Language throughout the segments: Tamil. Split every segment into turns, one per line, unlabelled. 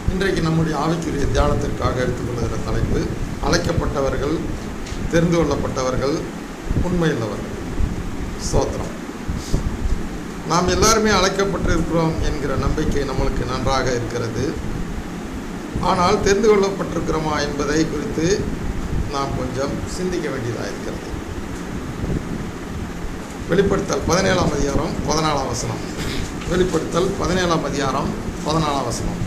இன்றைக்கு நம்முடைய ஆவிக்குரிய தியானத்திற்காக எடுத்துக்கொள்கிற தலைப்பு அழைக்கப்பட்டவர்கள் தெரிந்து கொள்ளப்பட்டவர்கள் உண்மையுள்ளவர்கள் ஸ்தோத்திரம் நாம் எல்லாருமே அழைக்கப்பட்டிருக்கிறோம் என்கிற நம்பிக்கை நம்மளுக்கு நன்றாக இருக்கிறது ஆனால் தெரிந்து கொள்ளப்பட்டிருக்கிறோமா என்பதை குறித்து நாம் கொஞ்சம் சிந்திக்க வேண்டியதாக இருக்கிறது வெளிப்படுத்தல் பதினேழாம் அதிகாரம் பதினாலாம் வசனம் வெளிப்படுத்தல் பதினேழாம் அதிகாரம் பதினாலாம் வசனம்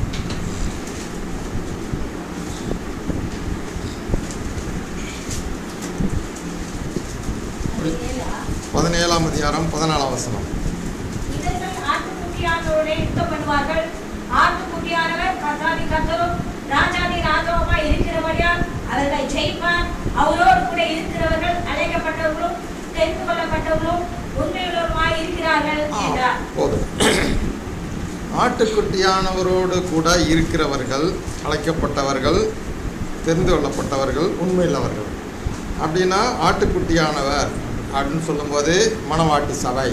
பதினேழாம் அதிகாரம் பதினாலாம் வசனம்
இதர்கள் ஆட்டுக்குட்டியானவரோடே யுத்தம் பண்ணுவார்கள் ஆட்டுக்குட்டியானவர் கர்த்தாதி கர்த்தரும் ராஜாதி ராஜாவுமாய் இருக்கிறபடியால் அவர்களை ஜெயிப்பார் அவரோடு கூட இருக்கிறவர்கள் அழைக்கப்பட்டவர்களும் தெரிந்து கொள்ளப்பட்டவர்களும் உண்மையுள்ளவருமாய் இருக்கிறார்கள்
ஆ,
என்றார்
போதும் ஆட்டுக்குட்டியானவரோடு கூட இருக்கிறவர்கள் அழைக்கப்பட்டவர்கள் தெரிந்து கொள்ளப்பட்டவர்கள் உண்மையுள்ளவர்கள் அப்படின்னா ஆட்டுக்குட்டியானவர் அப்படின்னு சொல்லும்போது மணவாட்டி சபை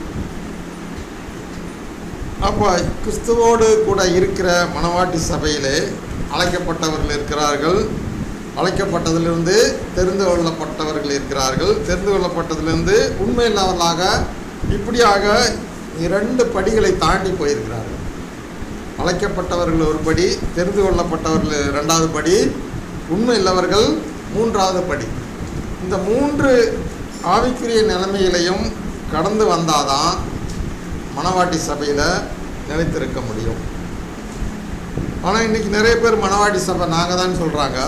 அப்போ கிறிஸ்துவோடு கூட இருக்கிற மணவாட்டி சபையிலே அழைக்கப்பட்டவர்கள் இருக்கிறார்கள் அழைக்கப்பட்டதிலிருந்து தெரிந்து கொள்ளப்பட்டவர்கள் இருக்கிறார்கள் தெரிந்து கொள்ளப்பட்டதிலிருந்து உண்மையில்லாதவர்களாக இப்படியாக இரண்டு படிகளை தாண்டி போயிருக்கிறார்கள் அழைக்கப்பட்டவர்கள் ஒரு படி தெரிந்து கொள்ளப்பட்டவர்கள் இரண்டாவது படி உண்மையுள்ளவர்கள் மூன்றாவது படி இந்த மூன்று ஆவிக்குரிய நிலைமைகளையும் கடந்து வந்தாதான் மணவாட்டி சபையில் நிலைத்திருக்க முடியும் ஆனால் இன்னைக்கு நிறைய பேர் மணவாட்டி சபை நாங்கள் தான் சொல்கிறாங்க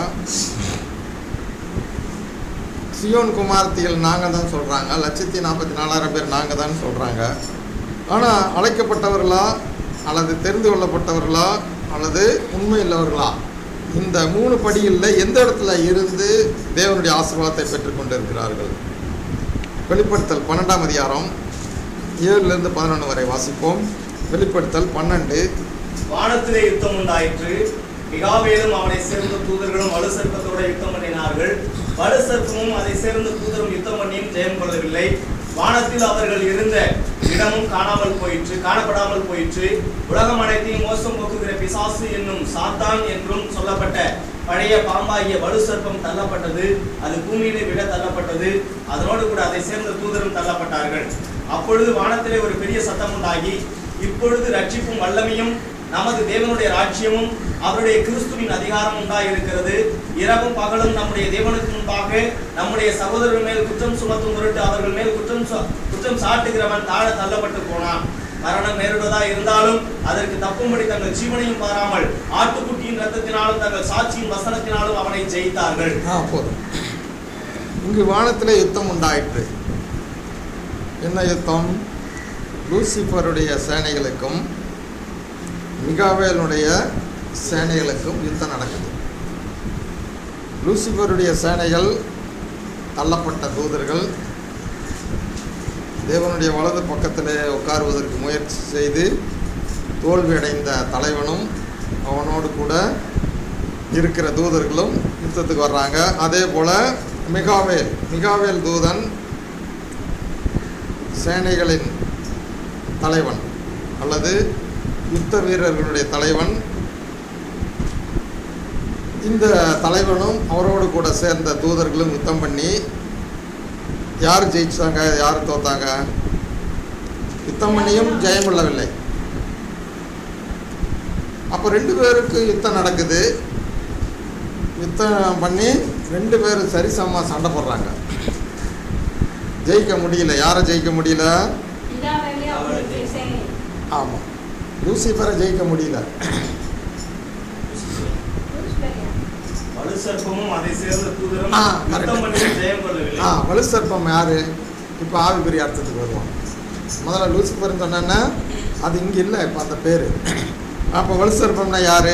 சியோன் குமார்த்திகள் நாங்கள் தான் சொல்கிறாங்க லட்சத்தி நாற்பத்தி நாலாயிரம் பேர் நாங்கள் தான் சொல்கிறாங்க ஆனால் அழைக்கப்பட்டவர்களா அல்லது தெரிந்து கொள்ளப்பட்டவர்களா அல்லது உண்மை உள்ளவர்களா இந்த மூணு படிகளில் எந்த இடத்துல இருந்து தேவனுடைய ஆசீர்வாதத்தை பெற்றுக்கொண்டு இருக்கிறார்கள் வெளிப்படுத்தல் பன்னெண்டாம் அதிகாரம் ஏழுலேருந்து பதினொன்று வரை வாசிப்போம் வெளிப்படுத்தல் பன்னெண்டு
வானத்திலே யுத்தம் உண்டாயிற்று மிகாவேலும் அவனை சேர்ந்த தூதர்களும் வலு சர்ப்பத்தோட யுத்தம் பண்ணினார்கள் வலு சர்ப்பமும் அதை சேர்ந்த தூதரும் யுத்தம் பண்ணியும் ஜெயம் கொள்ளவில்லை வானத்தில் அவர்கள் இருந்த இடமும் காணாமல் போயிற்று காணப்படாமல் போயிற்று உலகம் அனைத்தையும் மோசம் போக்குகிற பிசாசு என்னும் சாத்தான் என்றும் சொல்லப்பட்ட பழைய பாம்பாகிய வலு சர்ப்பம் தள்ளப்பட்டது அது பூமியிலே விட தள்ளப்பட்டது அதனோடு கூட அதை சேர்ந்த தூதரும் தள்ளப்பட்டார்கள் அப்பொழுது வானத்திலே ஒரு பெரிய சத்தம் உண்டாகி இப்பொழுது ரட்சிப்பும் வல்லமையும் நமது தேவனுடைய ராஜ்யமும் அவருடைய கிறிஸ்துவின் அதிகாரம் உண்டாயிருக்கிறது இரவும் பகலும் நம்முடைய தேவனுக்கு முன்பாக நம்முடைய சகோதரர்கள் மேல் குற்றம் சுமத்தும் பொருட்டு அவர்கள் மேல் குற்றம் சா- குற்றம் சாட்டுகிறவன் தாழ தள்ளப்பட்டு போனான் மரணம் நேரிடுவதா இருந்தாலும் அதற்கு தப்பும்படி தங்கள் ஜீவனையும் பாராமல் ஆட்டுக்குட்டியின் ரத்தத்தினாலும் தங்கள் சாட்சியின் வசனத்தினாலும் அவனை ஜெயித்தார்கள்
ஆ போதும் இங்கு வானத்திலே யுத்தம் உண்டாயிற்று என்ன யுத்தம் லூசிஃபருடைய சேனைகளுக்கும் மிகாவேலுடைய சேனைகளுக்கும் யுத்தம் நடக்குது லூசிஃபருடைய சேனைகள் தள்ளப்பட்ட தூதர்கள் தேவனுடைய வலது பக்கத்திலே உட்காருவதற்கு முயற்சி செய்து தோல்வி அடைந்த தலைவனும் அவனோடு கூட இருக்கிற தூதர்களும் யுத்தத்துக்கு வர்றாங்க அதே போல் மிகாவேல் மிகாவேல் தூதன் சேனைகளின் தலைவன் அல்லது யுத்த வீரர்களுடைய தலைவன் இந்த தலைவனும் அவரோடு கூட சேர்ந்த தூதர்களும் யுத்தம் பண்ணி யார் ஜெயிச்சாங்க யார் தோத்தாங்க யுத்தம் பண்ணியும் ஜெயம் கொள்ளவில்லை அப்போ ரெண்டு பேருக்கு யுத்தம் நடக்குது யுத்தம் பண்ணி ரெண்டு பேரும் சரிசமமாக சண்டை போடுறாங்க ஜெயிக்க முடியல யாரை ஜெயிக்க முடியல
இதாவே அவர்களுடைய சேனை
ஆமாம் லூசிஃபரை ஜெயிக்க முடியல
வலு சர்ப்பமும் அதை சேர்ந்த தூதரும்
ஆ,
யுத்தம்
correct.
பண்ணி ஜெயம் கொள்ளவில்லை
ஆ வலுசர்ப்பம் யார் இப்போ ஆவிபெரிய அர்த்தத்துக்கு வருவோம் முதல்ல லூசிஃபர்னு சொன்னேன்னா அது இங்கே இல்லை இப்போ அந்த பேர் அப்போ வலுசர்ப்பம்னா யார்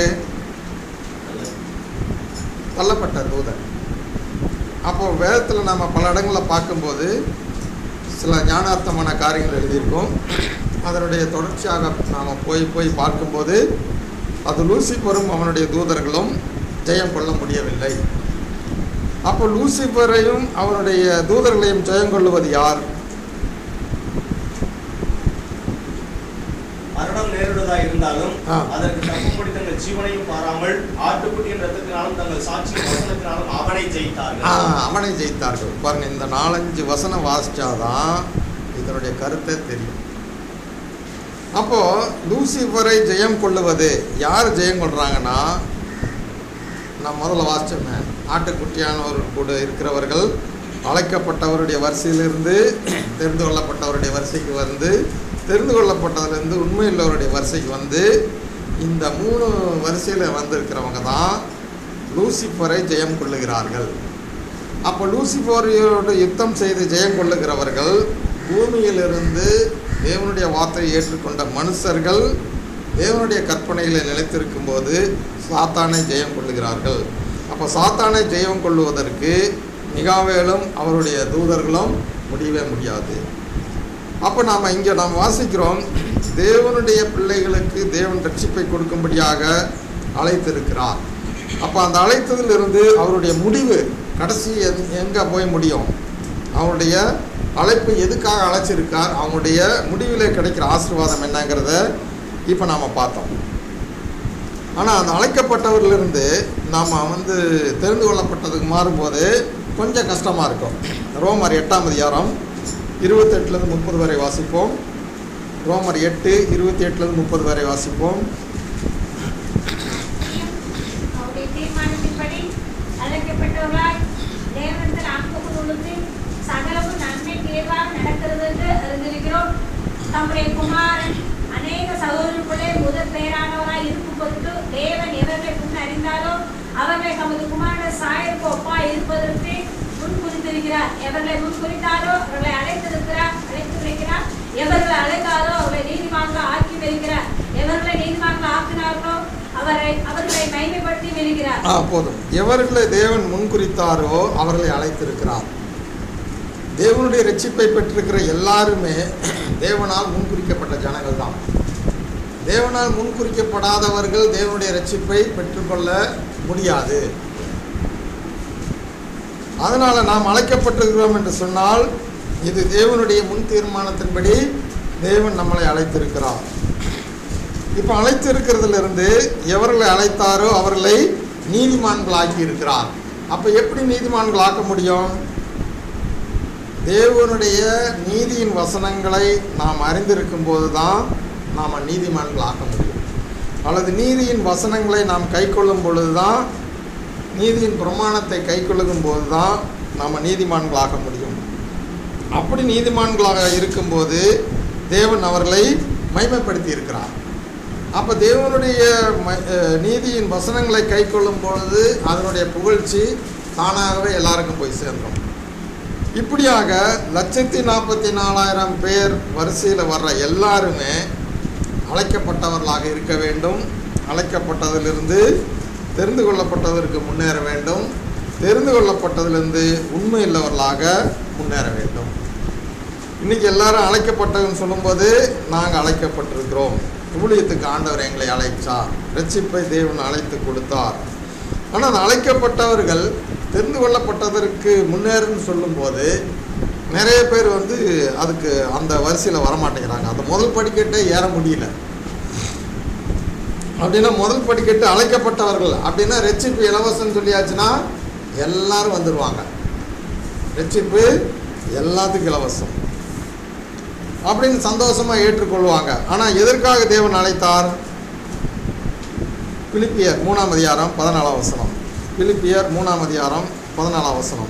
தள்ளப்பட்ட தூதன் அப்போ வேதத்தில் நம்ம பல இடங்களில் பார்க்கும்போது சில ஞானார்த்தமான காரியங்கள் எழுதியிருக்கோம் அதனுடைய தொடர்ச்சியாக நாம் போய் போய் பார்க்கும்போது அது லூசிஃபரும் அவனுடைய தூதர்களும் ஜெயம் கொள்ள முடியவில்லை அப்போ லூசிஃபரையும் அவனுடைய தூதர்களையும் ஜெயம் கொள்ளுவது யார்
மரணம் நேரிடுவதா இருந்தால் இருந்தாலும்
ஆ.
அதற்கு தப்பும்படி தங்கள் ஜீவனையும் பாராமல் ஆட்டுக்குட்டியின் ரத்தத்தினாலும் தங்கள் சாட்சியின் வசனத்தினாலும் அவனை
ஆ,
ஜெயித்தார்கள்
அவனை ஜெயித்தார்கள் பாருங்க இந்த நாலஞ்சு வசனம் வாசிச்சாதான் இதனுடைய கருத்தை தெரியும் அப்போ லூசிஃபரை ஜெயம் கொள்ளுவது யார் ஜெயம் கொள்றாங்கன்னா நான் முதல்ல வாசிச்சோமே ஆட்டுக்குட்டியானவர் கூட இருக்கிறவர்கள் அழைக்கப்பட்டவருடைய வரிசையிலிருந்து தெரிந்து கொள்ளப்பட்டவருடைய வரிசைக்கு வந்து தெரிந்து கொள்ளப்பட்டதுலேருந்து உண்மையுள்ளவருடைய வரிசைக்கு வந்து இந்த மூணு வரிசையில் வந்திருக்கிறவங்க தான் லூசிஃபரை ஜெயம் கொள்ளுகிறார்கள் அப்போ லூசிஃபரோடு யுத்தம் செய்து ஜெயம் கொள்ளுகிறவர்கள் பூமியிலிருந்து தேவனுடைய வார்த்தையை ஏற்றுக்கொண்ட மனுஷர்கள் தேவனுடைய கற்பனைகளை நிலைத்திருக்கும் போது சாத்தானை ஜெயம் கொள்ளுகிறார்கள் அப்போ சாத்தானை ஜெயம் கொள்ளுவதற்கு மிகாவேலும் அவருடைய தூதர்களும் முடியவே முடியாது அப்போ நாம் இங்கே நாம் வாசிக்கிறோம் தேவனுடைய பிள்ளைகளுக்கு தேவன் ரட்சிப்பை கொடுக்கும்படியாக அழைத்திருக்கிறார் அப்போ அந்த அழைத்ததிலிருந்து அவருடைய முடிவு கடைசி எங்கே போய் முடியும் அவருடைய அழைப்பு எதுக்காக அழைச்சிருக்கார் அவங்களுடைய முடிவில் கிடைக்கிற ஆசீர்வாதம் என்னங்கிறத இப்போ நாம் பார்த்தோம் ஆனால் அந்த அழைக்கப்பட்டவரிலிருந்து நாம் வந்து தெரிந்து கொள்ளப்பட்டதுக்கு மாறும்போது கொஞ்சம் கஷ்டமாக இருக்கும் ரோமர் எட்டாம் அதிகாரம் இருபத்தெட்டுலேருந்து முப்பது வரை வாசிப்போம் ரோமர் எட்டு இருபத்தி எட்டுலேருந்து முப்பது வரை வாசிப்போம்
அவருடைய தீர்மானத்தின்படி அழைக்கப்பட்டவர்களாய் தேவனத்தில் ஆக்கப்பட்டு உள்ளது சகலமும் நன்மை தேர்வாக நடக்கிறது என்று அறிந்திருக்கிறோம் தம்முடைய குமாரன் அநேக சகோதரர்களே முதல் பெயரானவராய் இருக்கும் பொருட்டு தேவன் எவர்களை முன் அறிந்தாரோ அவர்களை தமது குமாரன் சாயலுக்கு ஒப்பாய் இருப்பதற்கு முன் குறித்திருக்கிறார் எவர்களை முன் குறித்தாரோ அவர்களை அழைத்திருக்கிறார் அழைத்து வைக்கிறார் எவர்களை அழைத்தாரோ அவர்களை நீதிமான்கள் ஆக்கி வருகிறார் எவர்களை நீதிமான்கள் ஆக்கினார்களோ அவரை அவர்களை மகிமைப்படுத்தி வருகிறார்
ஆ போதும் எவர்களை தேவன் முன்குறித்தாரோ அவர்களை அழைத்திருக்கிறார் தேவனுடைய ரட்சிப்பை பெற்றிருக்கிற எல்லாருமே தேவனால் முன்குறிக்கப்பட்ட ஜனங்கள் தான் தேவனால் முன்குறிக்கப்படாதவர்கள் தேவனுடைய ரட்சிப்பை பெற்றுக்கொள்ள முடியாது அதனால் நாம் அழைக்கப்பட்டிருக்கிறோம் என்று சொன்னால் இது தேவனுடைய முன் தீர்மானத்தின்படி தேவன் நம்மளை அழைத்திருக்கிறார் இப்போ அழைத்திருக்கிறதிலிருந்து எவர்களை அழைத்தாரோ அவர்களை நீதிமான்களாக்கி இருக்கிறார் அப்போ எப்படி நீதிமான்கள் ஆக்க முடியும் தேவனுடைய நீதியின் வசனங்களை நாம் அறிந்திருக்கும் போது தான் நாம் நீதிமான்கள் ஆக்க முடியும் அல்லது நீதியின் வசனங்களை நாம் கைக்கொள்ளும் பொழுது தான் நீதியின் பிரமாணத்தை கைக்கொள்ளும் போது தான் நாம் நீதிமான்களாக முடியும் அப்படி நீதிமான்களாக இருக்கும்போது தேவன் அவர்களை மைமைப்படுத்தி இருக்கிறார் அப்போ தேவனுடைய ம- அஹ் நீதியின் வசனங்களை கைக்கொள்ளும் பொழுது அதனுடைய புகழ்ச்சி தானாகவே எல்லாருக்கும் போய் சேர்ந்தோம் இப்படியாக லட்சத்தி நாற்பத்தி நாலாயிரம் பேர் வரிசையில் வர்ற எல்லாருமே அழைக்கப்பட்டவர்களாக இருக்க வேண்டும் அழைக்கப்பட்டதிலிருந்து தெரிந்து கொள்ளப்பட்டதற்கு முன்னேற வேண்டும் தெரிந்து கொள்ளப்பட்டதிலிருந்து உண்மை உள்ளவர்களாக முன்னேற வேண்டும் இன்னைக்கு எல்லாரும் அழைக்கப்பட்டவன்னு சொல்லும்போது நாங்கள் அழைக்கப்பட்டிருக்கிறோம் ஊழியத்துக்கு ஆண்டவர் எங்களை அழைச்சார் ரட்சிப்பை தேவன் அழைத்து கொடுத்தார் ஆனால் அந்த அழைக்கப்பட்டவர்கள் தெரிந்து கொள்ளப்பட்டதற்கு முன்னேறுன்னு சொல்லும்போது நிறைய பேர் வந்து அதுக்கு அந்த வரிசையில் வரமாட்டேங்கிறாங்க அந்த முதல் படிக்கட்டே ஏற முடியல அப்படின்னா முதல் படிக்கட்டு அழைக்கப்பட்டவர்கள் அப்படின்னா ரட்சிப்பு இலவசம் சொல்லியாச்சுன்னா எல்லாரும் வந்துடுவாங்க ரட்சிப்பு எல்லாத்துக்கும் இலவசம் அப்படின்னு சந்தோஷமாக ஏற்றுக்கொள்வாங்க ஆனால் எதற்காக தேவன் அழைத்தார் பிலிப்பியர் மூணாம் அதிகாரம் பதினாலாம் வசனம் பிலிப்பியர் மூணாம் அதிகாரம் பதினாலாம் வசனம்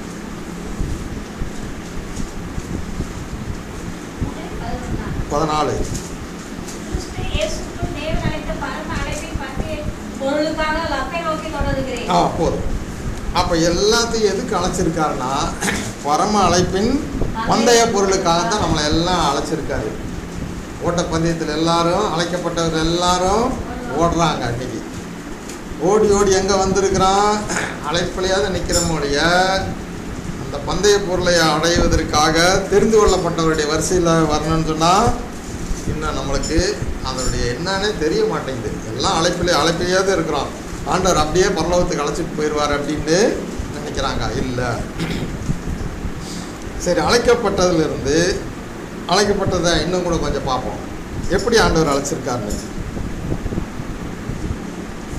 பதினாலு
கிறிஸ்து இயேசுவுக்குள் தேவன் அழைத்த பரம அழைப்பின் பற்றிய பொருளுக்காக லக்கை நோக்கி தொடருகிறேன்
ஆ போதும் அப்போ எல்லாத்தையும் எதுக்கு அழைச்சிருக்காருன்னா பரம அழைப்பின் பந்தய பொருளுக்காக தான் நம்மளை எல்லாம் அழைச்சிருக்காரு ஓட்டப்பந்தயத்தில் எல்லாரும் அழைக்கப்பட்டவர் எல்லாரும் ஓடுறாங்க அன்னைக்கு ஓடி ஓடி எங்கே வந்திருக்கிறான் அழைப்பிலையாவது நிற்கிறவங்களுடைய அந்த பந்தய பொருளை அடைவதற்காக தெரிந்து கொள்ளப்பட்டவருடைய வரிசையில் வரணும்னு சொன்னால் இன்னும் நம்மளுக்கு அதனுடைய என்னன்னே தெரிய மாட்டேங்குது எல்லாம் அழைப்பிலே அழைப்பிலேயாவது இருக்கிறோம் ஆண்டவர் அப்படியே பரலோகத்துக்கு அழைச்சிட்டு போயிடுவார் அப்படின்னு நினைக்கிறாங்க இல்லை சரி அழைக்கப்பட்டதிலிருந்து அழைக்கப்பட்டதை இன்னும் கூட கொஞ்சம் பார்ப்போம் எப்படி ஆண்டவர் அழைச்சிருக்காருன்னு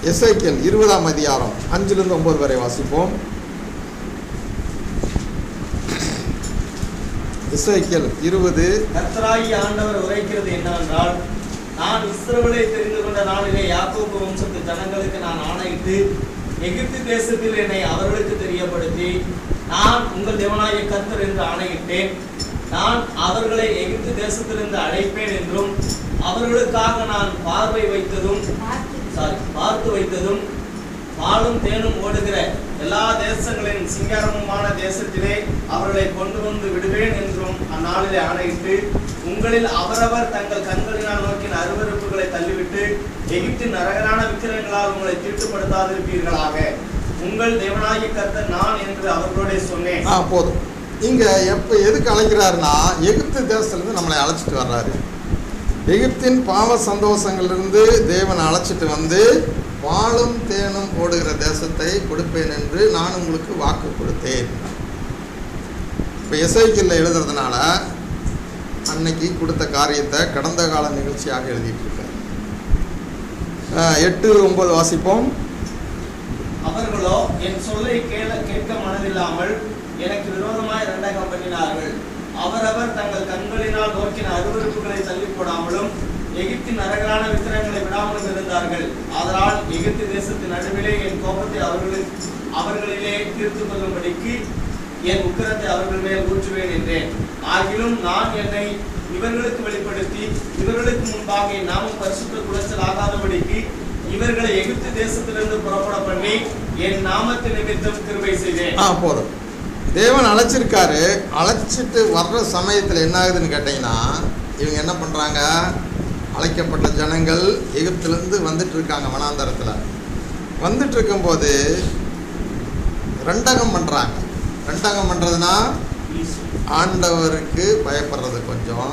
எஸ்ஐக்கியல் இருபதாம் அதிகாரம் அஞ்சிலிருந்து ஒன்பது வரை வாசிப்போம் எஸ்ஐக்கியல் இருபது
கர்த்தராகி ஆண்டவர் உரைக்கிறது என்னவென்றால் நான் இஸ்ரவேலை தெரிந்து கொண்ட நாளிலே யாக்கோபு வம்சத்து ஜனங்களுக்கு நான் ஆணையிட்டு எகிப்து தேசத்தில் என்னை அவர்களுக்கு தெரியப்படுத்தி நான் உங்கள் தேவனாகிய கர்த்தர் என்று ஆணையிட்டேன் நான் அவர்களை எகிப்து தேசத்திலிருந்து அழைப்பேன் என்றும் அவர்களுக்காக நான் பார்வை வைத்ததும் சாரி பார்த்து வைத்ததும் பாலும் தேனும் ஓடுகிற எல்லா தேசங்களின் சிங்காரமுமான தேசத்திலே அவர்களை கொண்டு வந்து விடுவேன் என்றும் அந்நாளிலே ஆணையிட்டு உங்களில் அவரவர் தங்கள் கண்களினால் நோக்கின அருவருப்புகளை தள்ளிவிட்டு எகிப்தின் நரகரான விக்கிரகங்களால் உங்களை தீட்டுப்படுத்தாதிருப்பீர்களாக உங்கள் தேவனாகிய கர்த்தர் நான் என்று அவர்களோட சொன்னேன்
ஆ போதும் இங்கே எப்போ எதுக்கு அழைக்கிறாருன்னா எகிப்து தேசத்துலேருந்து நம்மளை அழைச்சிட்டு வர்றாரு எகிப்தின் பாவ சந்தோஷங்களிலிருந்து தேவன் அழைச்சிட்டு வந்து பாலும் தேனும் ஓடுகிற தேசத்தை கொடுப்பேன் என்று நான் உங்களுக்கு வாக்கு கொடுத்தேன் இப்போ எஸ்ஐக்கில் எழுதுறதுனால அன்னைக்கு கொடுத்த காரியத்தை கடந்த கால நிகழ்ச்சியாக எழுதிட்டு இருக்காரு ஆ, எட்டு ஒன்பது வாசிப்போம்
அவர்களோ என் சொல்லை கேள கேட்க மனதில்லாமல் எனக்கு விரோதமாய் ரெண்டகம் பண்ணினார்கள் அவரவர் தங்கள் கண்களினால் நோக்கின அருவருப்புகளை தள்ளி போடாமலும் எகிப்தின் நரகரான விக்கிரகங்களை விடாமலும் இருந்தார்கள் அதனால் எகிப்து தேசத்தின் நடுவிலே என் கோபத்தை அவர்களுக்கு அவர்களிலே தீர்த்து கொள்ளும்படிக்கு என் உக்கிரத்தை அவர்கள் மேல் ஊற்றுவேன் என்றேன் ஆகிலும் நான் என்னை இவர்களுக்கு வெளிப்படுத்தி இவர்களுக்கு முன்பாக என் நாமம் பரிசுத்த குலச்சல் ஆகாதபடிக்கு இவர்களை எகிப்து தேசத்திலிருந்து புறப்பட பண்ணி என் நாமத்து நிமித்தம் கிருபை செய்தேன்
ஆ போதும் தேவன் அழைச்சிருக்காரு அழைச்சிட்டு வர்ற சமயத்தில் என்ன ஆகுதுன்னு கேட்டிங்கன்னா இவங்க என்ன பண்ணுறாங்க அழைக்கப்பட்ட ஜனங்கள் எகிப்திலேருந்து வந்துட்டு இருக்காங்க வனாந்தரத்தில் வந்துட்டு இருக்கும்போது ரெண்டகம் பண்ணுறாங்க ரெண்டகம் பண்ணுறதுனா ஆண்டவருக்கு பயப்படுறது கொஞ்சம்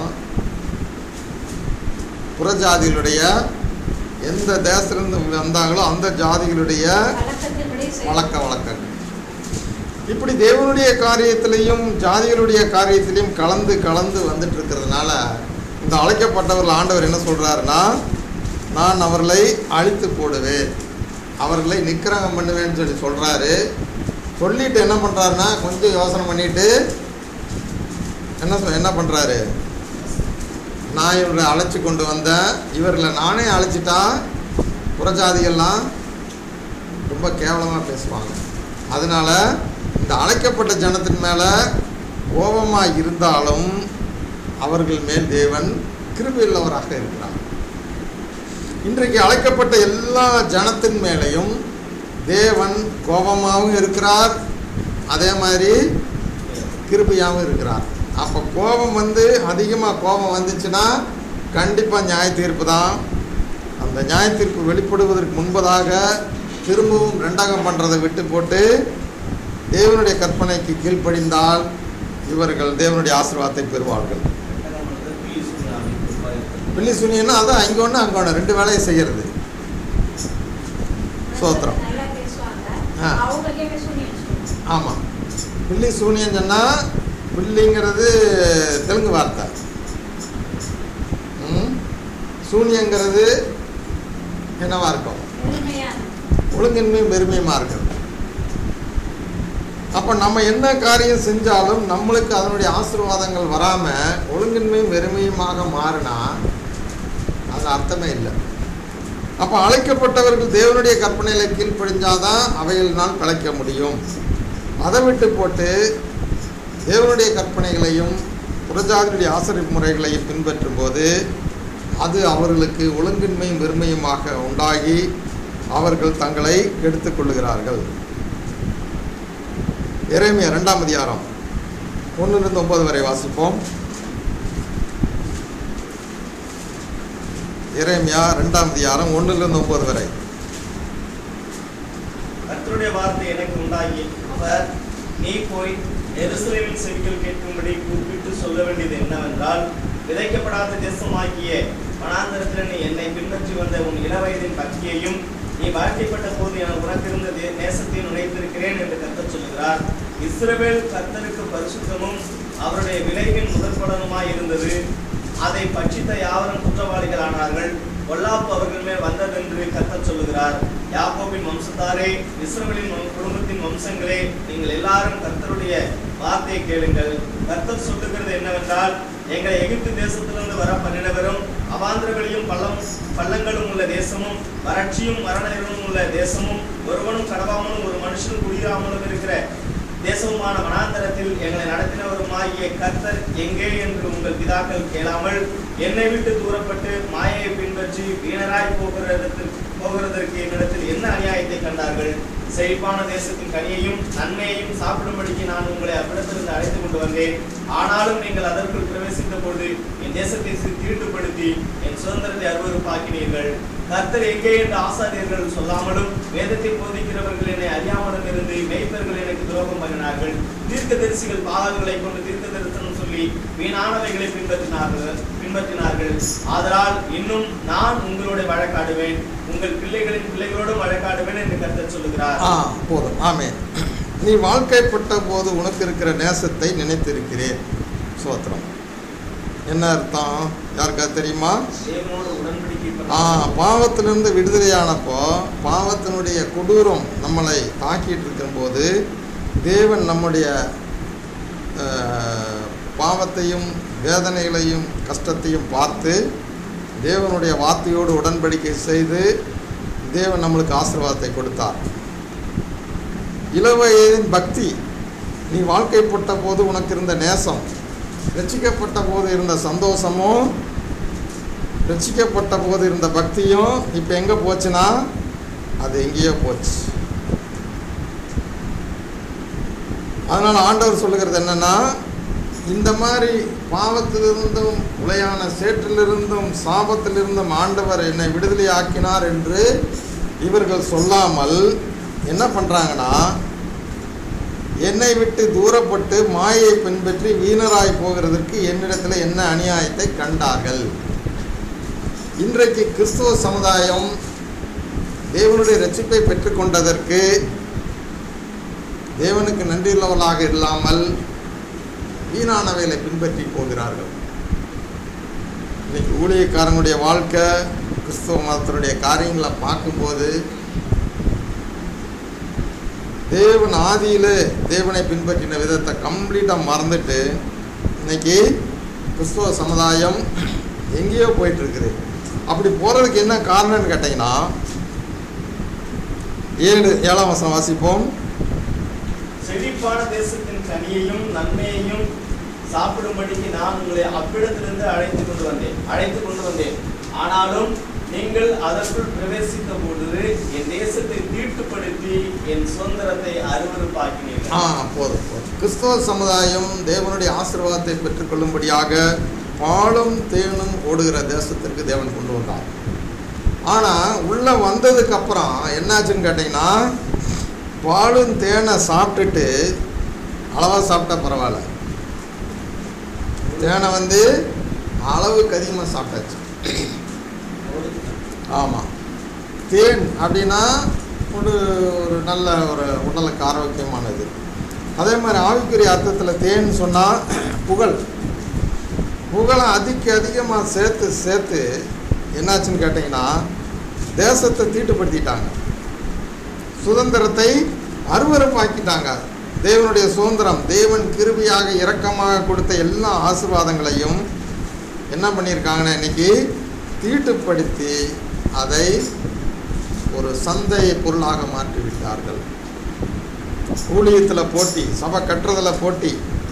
புறஜாதிகளுடைய எந்த தேசத்துலேருந்து வந்தாங்களோ அந்த ஜாதிகளுடைய
வழக்கத்தின்படி செய்ய-
வழக்க வழக்கங்கள் இப்படி தேவனுடைய காரியத்திலையும் ஜாதிகளுடைய காரியத்திலையும் கலந்து கலந்து வந்துட்டு இருக்கிறதுனால இந்த அழைக்கப்பட்டவர்கள் ஆண்டவர் என்ன சொல்றாருன்னா நான் அவர்களை அழித்து போடுவேன் அவர்களை நிக்கிரகம் பண்ணுவேன்னு சொல்லி சொல்றாரு சொல்லிட்டு என்ன பண்றாருன்னா கொஞ்சம் யோசனை பண்ணிட்டு என்ன சொ- என்ன பண்றாரு நான் இவர்களை அழைச்சி கொண்டு வந்தேன் இவர்களை நானே அழைச்சிட்டா புறஜாதிகள்லாம் ரொம்ப கேவலமாக பேசுவாங்க அதனால இந்த அழைக்கப்பட்ட ஜனத்தின் மேலே கோபமாக இருந்தாலும் அவர்கள் மேல் தேவன் கிருபையுள்ளவராக இருக்கிறார் இன்றைக்கு அழைக்கப்பட்ட எல்லா ஜனத்தின் மேலேயும் தேவன் கோபமாகவும் இருக்கிறார் அதே மாதிரி கிருபையாகவும் இருக்கிறார் அப்போ கோபம் வந்து அதிகமாக கோபம் வந்துச்சுன்னா கண்டிப்பாக நியாய தீர்ப்பு தான் அந்த நியாய தீர்ப்பு வெளிப்படுவதற்கு முன்பதாக திரும்பவும் ரெண்டகம் பண்ணுறதை விட்டு போட்டு தேவனுடைய கற்பனைக்கு கீழ்ப்படிந்தால் இவர்கள் தேவனுடைய ஆசீர்வாதத்தை பெறுவார்கள் பில்லி சுனியன்னா அதான் அங்கே ஒன்று அங்கே ஒன்று ரெண்டு வேலையை செய்கிறது சோத்திரம்.
நல்லா பேசுவாங்க
ஆ.
அவங்க கேட்க சொல்லி
ஆமாம் பில்லி சூனியம் சொன்னால் பில்லிங்கிறது தெலுங்கு வார்த்தை ம் சூனியங்கிறது என்னவா இருக்கும்
உண்மையான
ஒழுங்கின்மையும் பெருமையுமா இருக்கிறது அப்போ நம்ம என்ன காரியம் செஞ்சாலும் நம்மளுக்கு அதனுடைய ஆசீர்வாதங்கள் வராமல் ஒழுங்கின்மையும் வெறுமையுமாக மாறினா அது அர்த்தமே இல்லை அப்போ அழைக்கப்பட்டவர்கள் தேவனுடைய கற்பனையில கீழ்ப்படிஞ்சாதான் அவைகளினால் பிழைக்க முடியும் அதை விட்டு போட்டு தேவனுடைய கற்பனைகளையும் புறஜாதியுடைய ஆசிரியர் முறைகளையும் பின்பற்றும் போது அது அவர்களுக்கு ஒழுங்கின்மையும் வெறுமையுமாக உண்டாகி அவர்கள் தங்களை கெடுத்துக் கொள்ளுகிறார்கள் எரேமியா ரெண்டாம் அதிகாரம் ஒன்றிலிருந்து ஒன்பது வரை வாசிப்போம் எரேமியா ரெண்டாம் அதிகாரம் ஒன்றிலிருந்து ஒன்பது வரை
கர்த்தருடைய வார்த்தை எனக்கு உண்டாகி அவர் நீ போய் எருசலேமின் செவிகள் கேட்கும்படி கூப்பிட்டு சொல்ல வேண்டியது என்னவென்றால் விதைக்கப்படாத தேசமாகிய வனாந்தரத்தில் நீ என்னை பின்பற்றி வந்த உன் இளவயதின் பக்தியையும் நீ வாழ்க்கைப்பட்ட போது என உனக்கிருந்த தே- நேசத்தை நுழைத்திருக்கிறேன் என்று கர்த்தர் சொல்லுகிறார் இஸ்ரவேல் கர்த்தருக்கு பரிசுத்தமும் அவருடைய விளைவின் முதற்பலனுமாய் இருந்தது அதை பட்சித்த யாவரும் குற்றவாளிகள் ஆனார்கள் பொல்லாப்பு அவர்கள் மேல் வந்ததென்று கர்த்தர் சொல்லுகிறார் யாக்கோபின் வம்சத்தாரே இஸ்ரவேலின் வம்- குடும்பத்தின் வம்சங்களே நீங்கள் எல்லாரும் கர்த்தருடைய வார்த்தையை கேளுங்கள் கர்த்தர் சொல்லுகிறது என்னவென்றால் எங்களை எகிப்து தேசத்திலிருந்து வர பண்ணினவரும் அவாந்திரங்களையும் பள்ளம் பள்ளங்களும் உள்ள தேசமும் வறட்சியும் மரணமும் உள்ள தேசமும் ஒருவனும் கடவாமலும் ஒரு மனுஷனும் குடியாமலும் இருக்கிற தேசமுமான வனாந்தரத்தில் எங்களை நடத்தினவருமாகிய கர்த்தர் எங்கே என்று உங்கள் பிதாக்கள் கேளாமல் என்னை விட்டு தூரப்பட்டு மாயையை பின்பற்றி வீணராய் போகிறதற்கு போகிறதற்கு என்னிடத்தில் என்ன அநியாயத்தை கண்டார்கள் செழிப்பான தேசத்தின் கனியையும் நன்மையையும் சாப்பிடும்படிக்கு நான் உங்களை அவ்விடத்திலிருந்து அழைத்து கொண்டு வந்தேன் ஆனாலும் நீங்கள் அதற்குள் பிரவேசித்த பொழுது என் தேசத்தை சி- தீட்டுப்படுத்தி என் சுதந்திரத்தை அருவருப்பாக்கினீர்கள் கர்த்தர் எங்கே என்று ஆசாரியர்கள் சொல்லாமலும் வேதத்தை போதிக்கிறவர்கள் என்னை அறியாமலும் இருந்து மேய்ப்பர்கள் எனக்கு துரோகம் பண்ணினார்கள் தீர்க்கதரிசிகள் பாதங்களை கொண்டு தீர்க்க தரிசனம் சொல்லி வீணானவைகளை பின்பற்றினார்கள் பின்பற்றினார்கள் ஆதலால் இன்னும் நான் உங்களோட வழக்காடுவேன் உங்கள் பிள்ளைகளின் பிள்ளைகளோடும் வழக்காடுவேன் என்று கர்த்தர் சொல்லுகிறார்
ஆ போதும் ஆமே நீ வாழ்க்கைப்பட்ட போது உனக்கு இருக்கிற நேசத்தை நினைத்திருக்கிறேன் சோத்திரம் என்ன அர்த்தம் யாருக்கா தெரியுமா
தேவனோடு உடன்படிக்கை
ஆ
பண்ண
பாவத்திலிருந்து விடுதலையானப்போ பாவத்தினுடைய கொடூரம் நம்மளை தாக்கிட்டு இருக்கும்போது தேவன் நம்முடைய அஹ், பாவத்தையும் வேதனைகளையும் கஷ்டத்தையும் பார்த்து தேவனுடைய வார்த்தையோடு உடன்படிக்கை செய்து தேவன் நம்மளுக்கு ஆசீர்வாதத்தை கொடுத்தார் இளவயதின் பக்தி நீ வாழ்க்கைப்பட்ட போது உனக்கு இருந்த நேசம் ரட்சிக்கப்பட்ட போது இருந்த சந்தோஷமும் ரட்சிக்கப்பட்ட போது இருந்த பக்தியும் இப்போ எங்கே போச்சுன்னா அது எங்கேயோ போச்சு அதனால் ஆண்டவர் சொல்லுகிறது என்னன்னா இந்த மாதிரி பாவத்திலிருந்தும் உளையான சேற்றிலிருந்தும் சாபத்திலிருந்தும் ஆண்டவர் என்னை விடுதலை ஆக்கினார் என்று இவர்கள் சொல்லாமல் என்ன பண்ணுறாங்கன்னா என்னை விட்டு தூரப்பட்டு மாயை பின்பற்றி வீணராய் போகிறதற்கு என்னிடத்தில் என்ன அநியாயத்தை கண்டார்கள் இன்றைக்கு கிறிஸ்துவ சமுதாயம் தேவனுடைய ரட்சிப்பை பெற்றுக்கொண்டதற்கு தேவனுக்கு நன்றியுள்ளவர்களாக இல்லாமல் வீணானவைகளை பின்பற்றி போகிறார்கள் இன்னைக்கு ஊழியக்காரனுடைய வாழ்க்கை கிறிஸ்துவ மதத்தினுடைய காரியங்களை பார்க்கும்போது தேவன் ஆதியிலே தேவனை பின்பற்றின விதத்தை கம்ப்ளீட்டாக மறந்துட்டு இன்னைக்கு கிறிஸ்துவ சமுதாயம் எங்கேயோ போயிட்டு இருக்குது அப்படி போகிறதுக்கு என்ன காரணம்னு கேட்டிங்கன்னா ஏழு ஏழாம் வசனம் வாசிப்போம்
செழிப்பான தேசத்தின் கனியையும் நன்மையையும் சாப்பிடும்படிக்கு நான் உங்களை அவ்விடத்திலிருந்து அழைத்து கொண்டு வந்தேன் அழைத்து கொண்டு வந்தேன் ஆனாலும் நீங்கள் அதற்குள் பிரவேசித்த பொழுது என் தேசத்தை தீட்டுப்படுத்தி என் சுதந்திரத்தை அருவருப்பாக்கினீர்கள்
ஆ போதும் போதும் கிறிஸ்தவ சமுதாயம் தேவனுடைய ஆசீர்வாதத்தை பெற்றுக்கொள்ளும்படியாக பாலும் தேனும் ஓடுகிற தேசத்திற்கு தேவன் கொண்டு வந்தார் ஆனால் உள்ளே வந்ததுக்கு அப்புறம் என்னாச்சுன்னு கேட்டிங்கன்னா பாலும் தேனை சாப்பிட்டுட்டு அளவாக சாப்பிட்டா பரவாயில்ல தேனை வந்து அளவுக்கு அதிகமாக சாப்பிட்டாச்சு ஆமாம் தேன் அப்படின்னா ஒரு ஒரு நல்ல ஒரு உடலுக்கு ஆரோக்கியமானது அதே மாதிரி ஆவிக்குரிய அர்த்தத்தில் தேன் சொன்னால் புகழ் புகழை அதிக அதிகமாக சேர்த்து சேர்த்து என்னாச்சுன்னு கேட்டிங்கன்னா தேசத்தை தீட்டுப்படுத்திட்டாங்க சுதந்திரத்தை அருவருப்பாக்கிட்டாங்க தேவனுடைய சுதந்திரம் தேவன் கிருபியாக இரக்கமாக கொடுத்த எல்லா ஆசீர்வாதங்களையும் என்ன பண்ணியிருக்காங்கன்னா இன்னைக்கு தீட்டுப்படுத்தி அதை ஒரு சந்தை பொருளாக மாற்றி விட்டார்கள் ஊழியத்தில் போட்டி சபை கட்டுறதில் போட்டி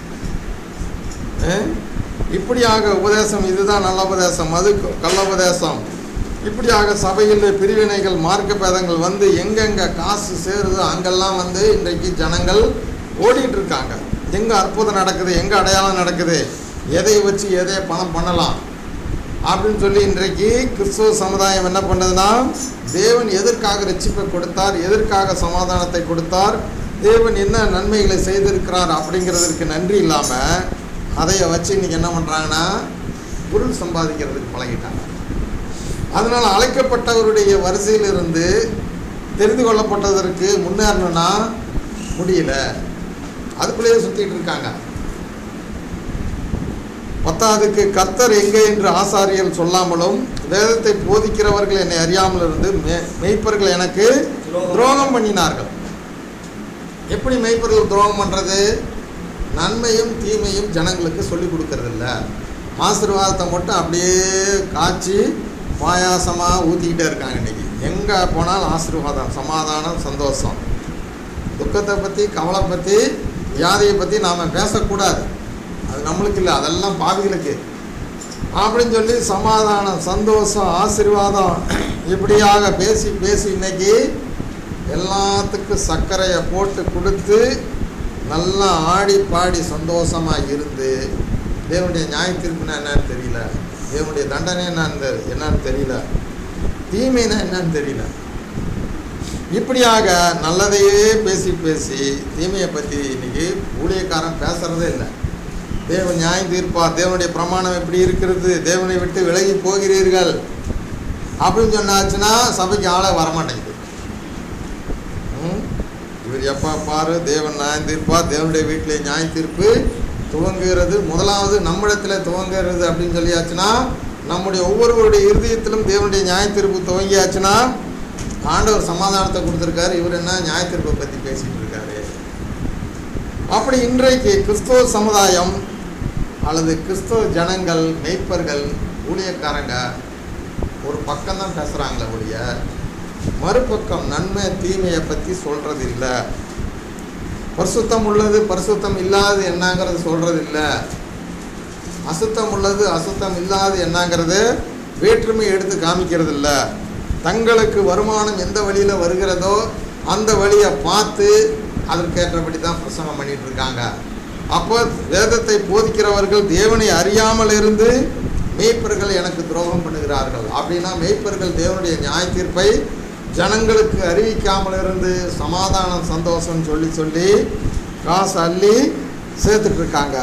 அஹ்? இப்படியாக உபதேசம் இதுதான் நல்ல உபதேசம் அது கள்ள உபதேசம் இப்படியாக சபையில் பிரிவினைகள் மார்க்க பேதங்கள் வந்து எங்கெங்கே காசு சேருதோ அங்கெல்லாம் வந்து இன்றைக்கு ஜனங்கள் ஓடிட்டு இருக்காங்க எங்கே அற்புதம் நடக்குது எங்கே அடையாளம் நடக்குது எதை வச்சு எதை பணம் பண்ணலாம் அப்படின்னு சொல்லி இன்றைக்கு கிறிஸ்துவ சமுதாயம் என்ன பண்ணுதுன்னா தேவன் எதற்காக ரட்சிப்பை கொடுத்தார் எதற்காக சமாதானத்தை கொடுத்தார் தேவன் என்ன நன்மைகளை செய்திருக்கிறார் அப்படிங்கிறதுக்கு நன்றி இல்லாமல் அதைய வச்சு இன்னைக்கு என்ன பண்ணுறாங்கன்னா பொருள் சம்பாதிக்கிறதுக்கு பழகிட்டாங்க அதனால் அழைக்கப்பட்டவருடைய வரிசையில் இருந்து தெரிந்து கொள்ளப்பட்டதற்கு முன்னேறணும்னா முடியல அதுக்குள்ளேயே சுற்றிட்டு இருக்காங்க பத்தாவதுக்கு கர்த்தர் எங்கே என்று ஆசாரியர் சொல்லாமலும் வேதத்தை போதிக்கிறவர்கள் என்னை அறியாமல் இருந்து மே மெய்ப்பர்கள் எனக்கு துரோகம் பண்ணினார்கள் எப்படி மெய்ப்பர்கள் துரோகம் பண்ணுறது நன்மையும் தீமையும் ஜனங்களுக்கு சொல்லி கொடுக்கறதில்ல ஆசீர்வாதத்தை மட்டும் அப்படியே காய்ச்சி பாயாசமாக ஊற்றிக்கிட்டே இருக்காங்க இன்னைக்கு எங்கே போனாலும் ஆசீர்வாதம் சமாதானம் சந்தோஷம் துக்கத்தை பற்றி கவலை பற்றி வியாதியை பற்றி நாம் பேசக்கூடாது அது நம்மளுக்கு இல்லை அதெல்லாம் பாவிகளுக்கு அப்படின்னு சொல்லி சமாதானம் சந்தோஷம் ஆசீர்வாதம் இப்படியாக பேசி பேசி இன்னைக்கு எல்லாத்துக்கும் சர்க்கரையை போட்டு கொடுத்து நல்லா ஆடி பாடி சந்தோஷமாக இருந்து தேவனுடைய நியாய தீர்ப்புனா என்னன்னு தெரியல தேவனுடைய தண்டனை என்னன்னு என்னன்னு தெரியல தீமைனா என்னன்னு தெரியல இப்படியாக நல்லதையே பேசி பேசி தீமையை பற்றி இன்னைக்கு ஊழியக்காரன் பேசுறதே இல்லை தேவன் நியாயம் தீர்ப்பார் தேவனுடைய பிரமாணம் எப்படி இருக்கிறது தேவனை விட்டு விலகி போகிறீர்கள் அப்படின்னு சொன்னாச்சுன்னா சபைக்கு ஆளே வரமாட்டேங்குது ம்? இவர் எப்போ பாரு தேவன் நியாயம் தீர்ப்பார் தேவனுடைய வீட்டிலே நியாய தீர்ப்பு துவங்குகிறது முதலாவது நம்மிடத்தில் துவங்குகிறது அப்படின்னு சொல்லியாச்சுன்னா நம்முடைய ஒவ்வொருவருடைய இருதயத்திலும் தேவனுடைய நியாய தீர்ப்பு துவங்கியாச்சுன்னா ஆண்டவர் சமாதானத்தை கொடுத்துருக்காரு இவர் என்ன நியாய தீர்ப்பை பற்றி பேசிட்டு இருக்காரு அப்படி இன்றைக்கு கிறிஸ்தவ சமுதாயம் அல்லது கிறிஸ்தவ ஜனங்கள் மெய்ப்பர்கள் ஊழியக்காரங்க ஒரு பக்கம் தான் பேசுகிறாங்களே ஒழிய மறுபக்கம் நன்மை தீமையை பற்றி சொல்கிறது இல்லை பரிசுத்தம் உள்ளது பரிசுத்தம் இல்லாது என்னங்கிறது சொல்கிறது இல்லை அசுத்தம் உள்ளது அசுத்தம் இல்லாது என்னங்கிறது வேற்றுமை எடுத்து காமிக்கிறது இல்லை தங்களுக்கு வருமானம் எந்த வழியில் வருகிறதோ அந்த வழியை பார்த்து அதற்கேற்றபடி தான் பிரசங்கம் பண்ணிட்டு இருக்காங்க அப்போ வேதத்தை போதிக்கிறவர்கள் தேவனை அறியாமல் இருந்து மேய்ப்பர்கள் எனக்கு துரோகம் பண்ணுகிறார்கள் அப்படின்னா மேய்ப்பர்கள் தேவனுடைய நியாய தீர்ப்பை ஜனங்களுக்கு அறிவிக்காமல் இருந்து சமாதானம் சந்தோஷம் சொல்லி சொல்லி காசு அள்ளி சேர்த்துட்டு இருக்காங்க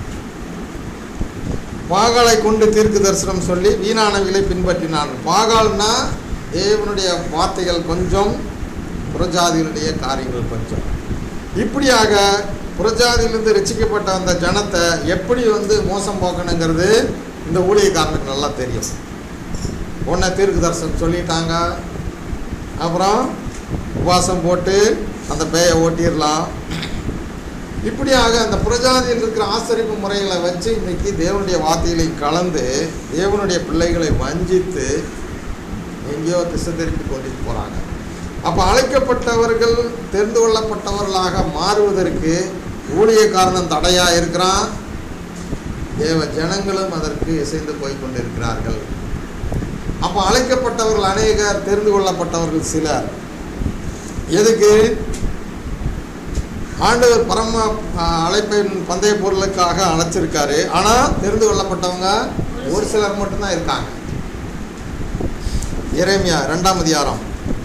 பாகாலை கொண்டு தீர்க்கு தரிசனம் சொல்லி வீணானவிகளை பின்பற்றினான் பாகால்னா தேவனுடைய வார்த்தைகள் கொஞ்சம் புறஜாதிகளுடைய காரியங்கள் கொஞ்சம் இப்படியாக புறஜாதியிலிருந்து ரசிக்கப்பட்ட அந்த ஜனத்தை எப்படி வந்து மோசம் போக்கணுங்கிறது இந்த ஊழியக்காரனுக்கு நல்லா தெரியும் உன்னை தீர்க்கு தரிசனம் சொல்லிட்டாங்க அப்புறம் உபவாசம் போட்டு அந்த பேயை ஓட்டிடலாம் இப்படியாக அந்த புறஜாதியில் இருக்கிற ஆசரிப்பு முறைகளை வச்சு இன்னைக்கு தேவனுடைய வார்த்தைகளை கலந்து தேவனுடைய பிள்ளைகளை வஞ்சித்து எங்கேயோ திசை திருப்பி கொண்டுட்டு போகிறாங்க அப்போ அழைக்கப்பட்டவர்கள் தெரிந்து கொள்ளப்பட்டவர்களாக மாறுவதற்கு ஊழியக்காரனும் தடையாக இருக்கிறான் தேவ ஜனங்களும் அதற்கு இசைந்து போய் கொண்டிருக்கிறார்கள் அப்போ அழைக்கப்பட்டவர்கள் அநேகர் தெரிந்து கொள்ளப்பட்டவர்கள் சிலர் எதுக்கு ஆண்டவர் பரம அஹ், அழைப்பின் பந்தய பொருளுக்காக அழைச்சிருக்காரு ஆனால் தெரிந்து கொள்ளப்பட்டவங்க ஒரு சிலர் மட்டும்தான் இருக்காங்க இறைமையா ரெண்டாம் அதிகாரம்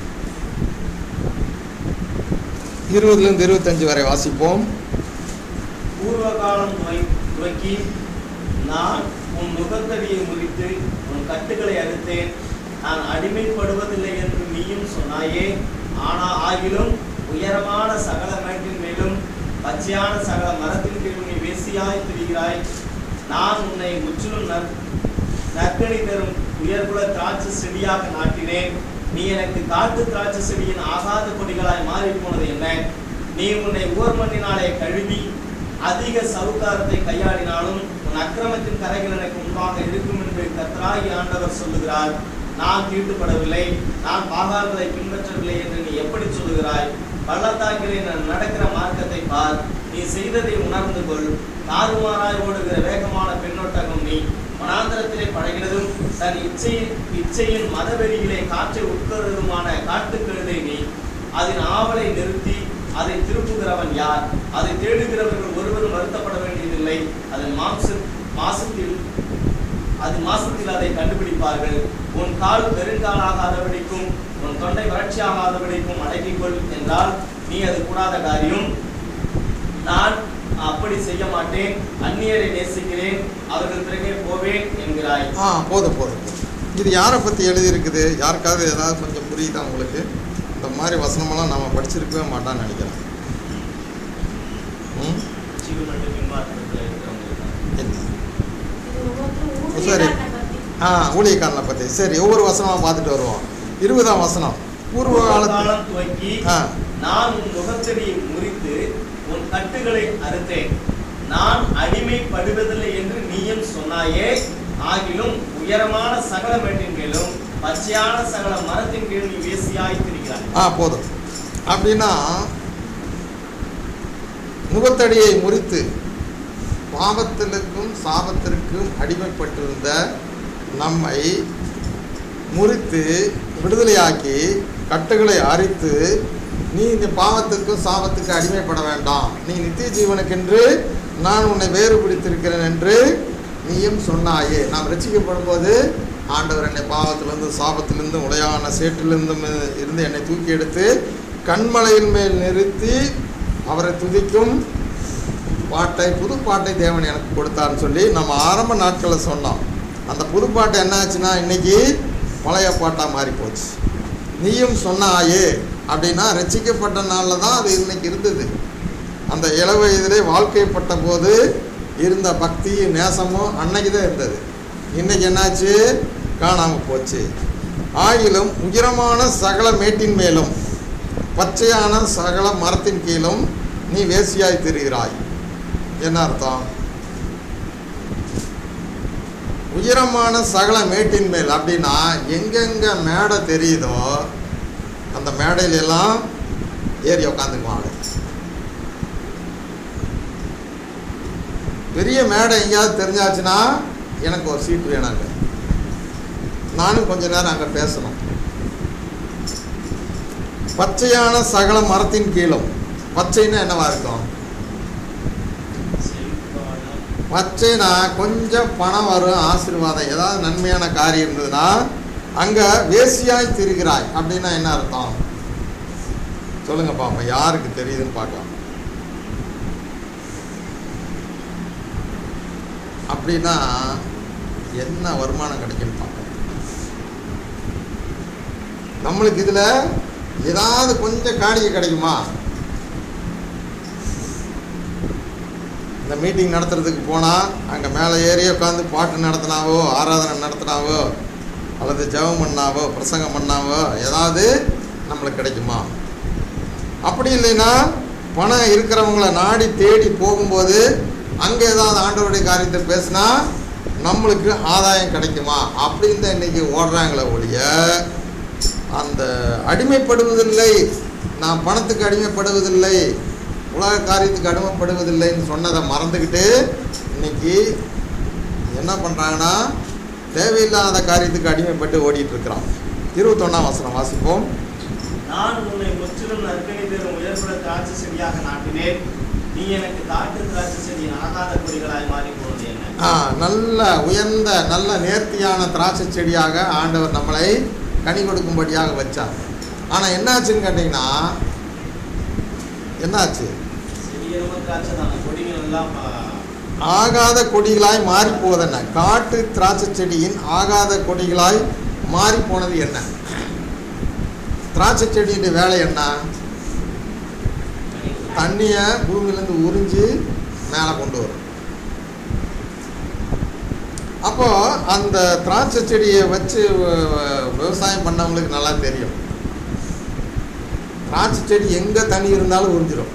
இருபதுலேருந்து இருபத்தஞ்சு வரை வாசிப்போம்
பூர்வ காலம் துவை- துவக்கி நான் உன் நுகத்தடியை முறித்து உன் கட்டுகளை அறுத்தேன் நான் அடிமைப்படுவதில்லை என்று நீயும் சொன்னாயே ஆனா ஆகிலும் உயரமான சகல மேட்டின் மேலும் பச்சையான சகல மரத்தின் கீழும் நீ வேசியாய் திரிகிறாய் நான் உன்னை முற்றிலும் நற் நற்கனி தரும் உயர்குல திராட்சை செடியாக நாட்டினேன் நீ எனக்கு காட்டு திராட்சை செடியின் ஆகாத கொடிகளாய் மாறிப் போனது என்ன நீ உன்னை ஊர்மண்ணினாலே கழுவி அதிக சவுக்காரத்தை கையாடினாலும் உன் அக்கிரமத்தின் கரைகள் எனக்கு முன்பாக இருக்கும் என்று கர்த்தராகி ஆண்டவர் சொல்லுகிறார் நான் தீட்டுப்படவில்லை நான் பாகால்களை பின்பற்றவில்லை என்று நீ எப்படி சொல்லுகிறாய் பள்ளத்தாக்கிலே நான் நடக்கிற மார்க்கத்தை பார் நீ செய்ததை உணர்ந்து கொள் தாறுமாறாய் ஓடுகிற வேகமான பெண்ணொட்டகம் நீ வனாந்தரத்திலே பழகினதும் தன் இச்சையின் இச்சையின் மதவெறியிலே காற்றை உட்கொள்வதுமான காட்டுக்கழுதை நீ அதன் ஆவலை நிறுத்தி அதை திருப்புகிறவன் யார் அதை தேடுகிறவர்கள் ஒருவரும் வருத்தப்பட வேண்டியதில்லை அதன் மாம்ச மாசத்தில் அது மாசத்தில் அதை கண்டுபிடிப்பார்கள் உன் கால் பெருங்காலாகாதபடிக்கும் உன் தொண்டை வறட்சியாகாதபடிக்கும் அடக்கிக்கொள் என்றால் நீ அது கூடாத காரியம் நான் அப்படி செய்ய மாட்டேன் அந்நியரை நேசிக்கிறேன் அவர்கள் பிறகே போவேன் என்கிறாய்
ஆ போதும் போதும் போதும். இது யாரை பற்றி எழுதியிருக்குது யாருக்காவது ஏதாவது கொஞ்சம் புரியுதா உங்களுக்கு இந்த மாதிரி வசனமெல்லாம் நம்ம படிச்சிருக்கவே மாட்டான்னு நினைக்கிறேன் ம்
ஜீவனட்டு பின்மாற்றத்தில் இருக்கிறவங்களுக்கு
என்ன
ஒவ்வொருத்தரும்
சரி.
ஊழியக்காரனை பத்தி.
ஆ ஊழியக்காரனை பற்றி சரி ஒவ்வொரு வசனமாக பார்த்துட்டு வருவோம் இருபதாம் வசனம் பூர்வ காலத்தில்
காலம் துவக்கி
ஆ
நான் உன் முகத்தடியை முறித்து உன் கட்டுகளை அறுத்தேன் நான் அடிமைப்படுவதில்லை என்று நீயும் சொன்னாயே ஆகிலும் உயரமான சகல மேட்டின் கீழும் பச்சையான சகல மரத்தின் கீழும் நீ வேசியாய் திரிகிறாய்
ஆ போதும் அப்படின்னா முகத்தடியை முறித்து பாவத்திற்கும் சாபத்திற்கும் அடிமைப்பட்டிருந்த நம்மை முறித்து விடுதலையாக்கி கட்டுகளை அரித்து நீ இந்த பாவத்துக்கும் சாபத்துக்கு அடிமைப்பட வேண்டாம் நீ நித்திய ஜீவனுக்கென்று நான் உன்னை வேறு பிடித்திருக்கிறேன் என்று நீயும் சொன்னாயே நாம் ரசிக்கப்படும் போது ஆண்டவர் என்னை பாவத்திலிருந்து சாபத்திலிருந்து உடையான சேற்றிலிருந்தும் இருந்து என்னை தூக்கி எடுத்து கண்மலையின் மேல் நிறுத்தி அவரை துதிக்கும் பாட்டை புது பாட்டை தேவன் எனக்கு கொடுத்தாருன்னு சொல்லி நம்ம ஆரம்ப நாட்களில் சொன்னோம் அந்த புது பாட்டு என்ன ஆச்சுன்னா இன்னைக்கு பழைய பாட்டாக மாறி போச்சு நீயும் சொன்னாயே அப்படின்னா ரசிக்கப்பட்ட நாளில் தான் அது இன்னைக்கு இருந்தது அந்த இள வயதிலே வாழ்க்கைப்பட்ட போது இருந்த பக்தியும் நேசமும் அன்னைக்கு தான் இருந்தது இன்னைக்கு என்னாச்சு காணாமல் போச்சு ஆகிலும் உயரமான சகல மேட்டின் மேலும் பச்சையான சகல மரத்தின் கீழும் நீ வேசியாய் திரிகிறாய் என்ன அர்த்தம் உயரமான சகல மேட்டின் மேல் அப்படின்னா எங்கெங்க மேடை தெரியுதோ அந்த மேடையில எல்லாம் ஏறி உக்காந்துக்குவாங்க பெரிய மேடை எங்கேயாவது தெரிஞ்சாச்சுன்னா எனக்கு ஒரு சீட் வேணாங்க நானும் கொஞ்ச நேரம் அங்கே பேசணும் பச்சையான சகல மரத்தின் கீழும் பச்சைன்னா என்னவா இருக்கும் பச்சைனா கொஞ்சம் பணம் வரும் ஆசீர்வாதம் ஏதாவது நன்மையான காரியம் இருந்ததுன்னா அங்கே வேசியாய் திரிகிறாய் அப்படின்னா என்ன அர்த்தம் சொல்லுங்க பாப்போம் யாருக்கு தெரியுதுன்னு பார்க்கலாம் அப்படின்னா என்ன வருமானம் கிடைக்குன்னு பார்க்கலாம் நம்மளுக்கு இதில் ஏதாவது கொஞ்சம் காணிக்கை கிடைக்குமா இந்த மீட்டிங் நடத்துறதுக்கு போனால் அங்கே மேலே ஏறி உட்காந்து பாட்டு நடத்தினாவோ ஆராதனை நடத்தினாவோ அல்லது ஜெபம் பண்ணாவோ பிரசங்கம் பண்ணாவோ ஏதாவது நம்மளுக்கு கிடைக்குமா அப்படி இல்லைன்னா பணம் இருக்கிறவங்கள நாடி தேடி போகும்போது அங்கே ஏதாவது ஆண்டவருடைய காரியத்தை பேசினா நம்மளுக்கு ஆதாயம் கிடைக்குமா அப்படின்னு தான் இன்றைக்கி ஓடுறாங்களே ஒழிய அந்த அடிமைப்படுவதில்லை நான் பணத்துக்கு அடிமைப்படுவதில்லை உலக காரியத்துக்கு அடிமைப்படுவதில்லைன்னு சொன்னதை மறந்துக்கிட்டு இன்னைக்கு என்ன பண்ணுறாங்கன்னா தேவையில்லாத காரியத்துக்கு அடிமைப்பட்டு ஓடிட்டு இருக்கிறான் இருபத்தொன்னாம் வசனம் வாசிப்போம்
நான் உன்னை முற்றிலும் நற்கனி பெறும் உயர்புற திராட்சை செடியாக நாட்டினேன் நீ எனக்கு காட்டு திராட்சை செடியின் ஆகாத கொடிகளாய் மாறி போனது என்ன
ஆ நல்ல உயர்ந்த நல்ல நேர்த்தியான திராட்சை செடியாக ஆண்டவர் நம்மளை கனி கொடுக்கும்படியாக வச்சார் ஆனால் என்னாச்சுன்னு கேட்டிங்கன்னா என்னாச்சு
செடியரம திராட்சை தானே கொடிகள் எல்லாம் ப-
ஆகாத கொடிகளாய் மாறி போவதென்ன காட்டு திராட்சை செடியின் ஆகாத கொடிகளாய் மாறி போனது என்ன திராட்சை செடியின் வேலை என்ன தண்ணியை பூமியிலேருந்து உறிஞ்சி மேலே கொண்டு வரும் அப்போ அந்த திராட்சை செடியை வச்சு வ- விவசாயம் பண்ணவங்களுக்கு நல்லா தெரியும் திராட்சை செடி எங்கே தண்ணி இருந்தாலும் உறிஞ்சிடும்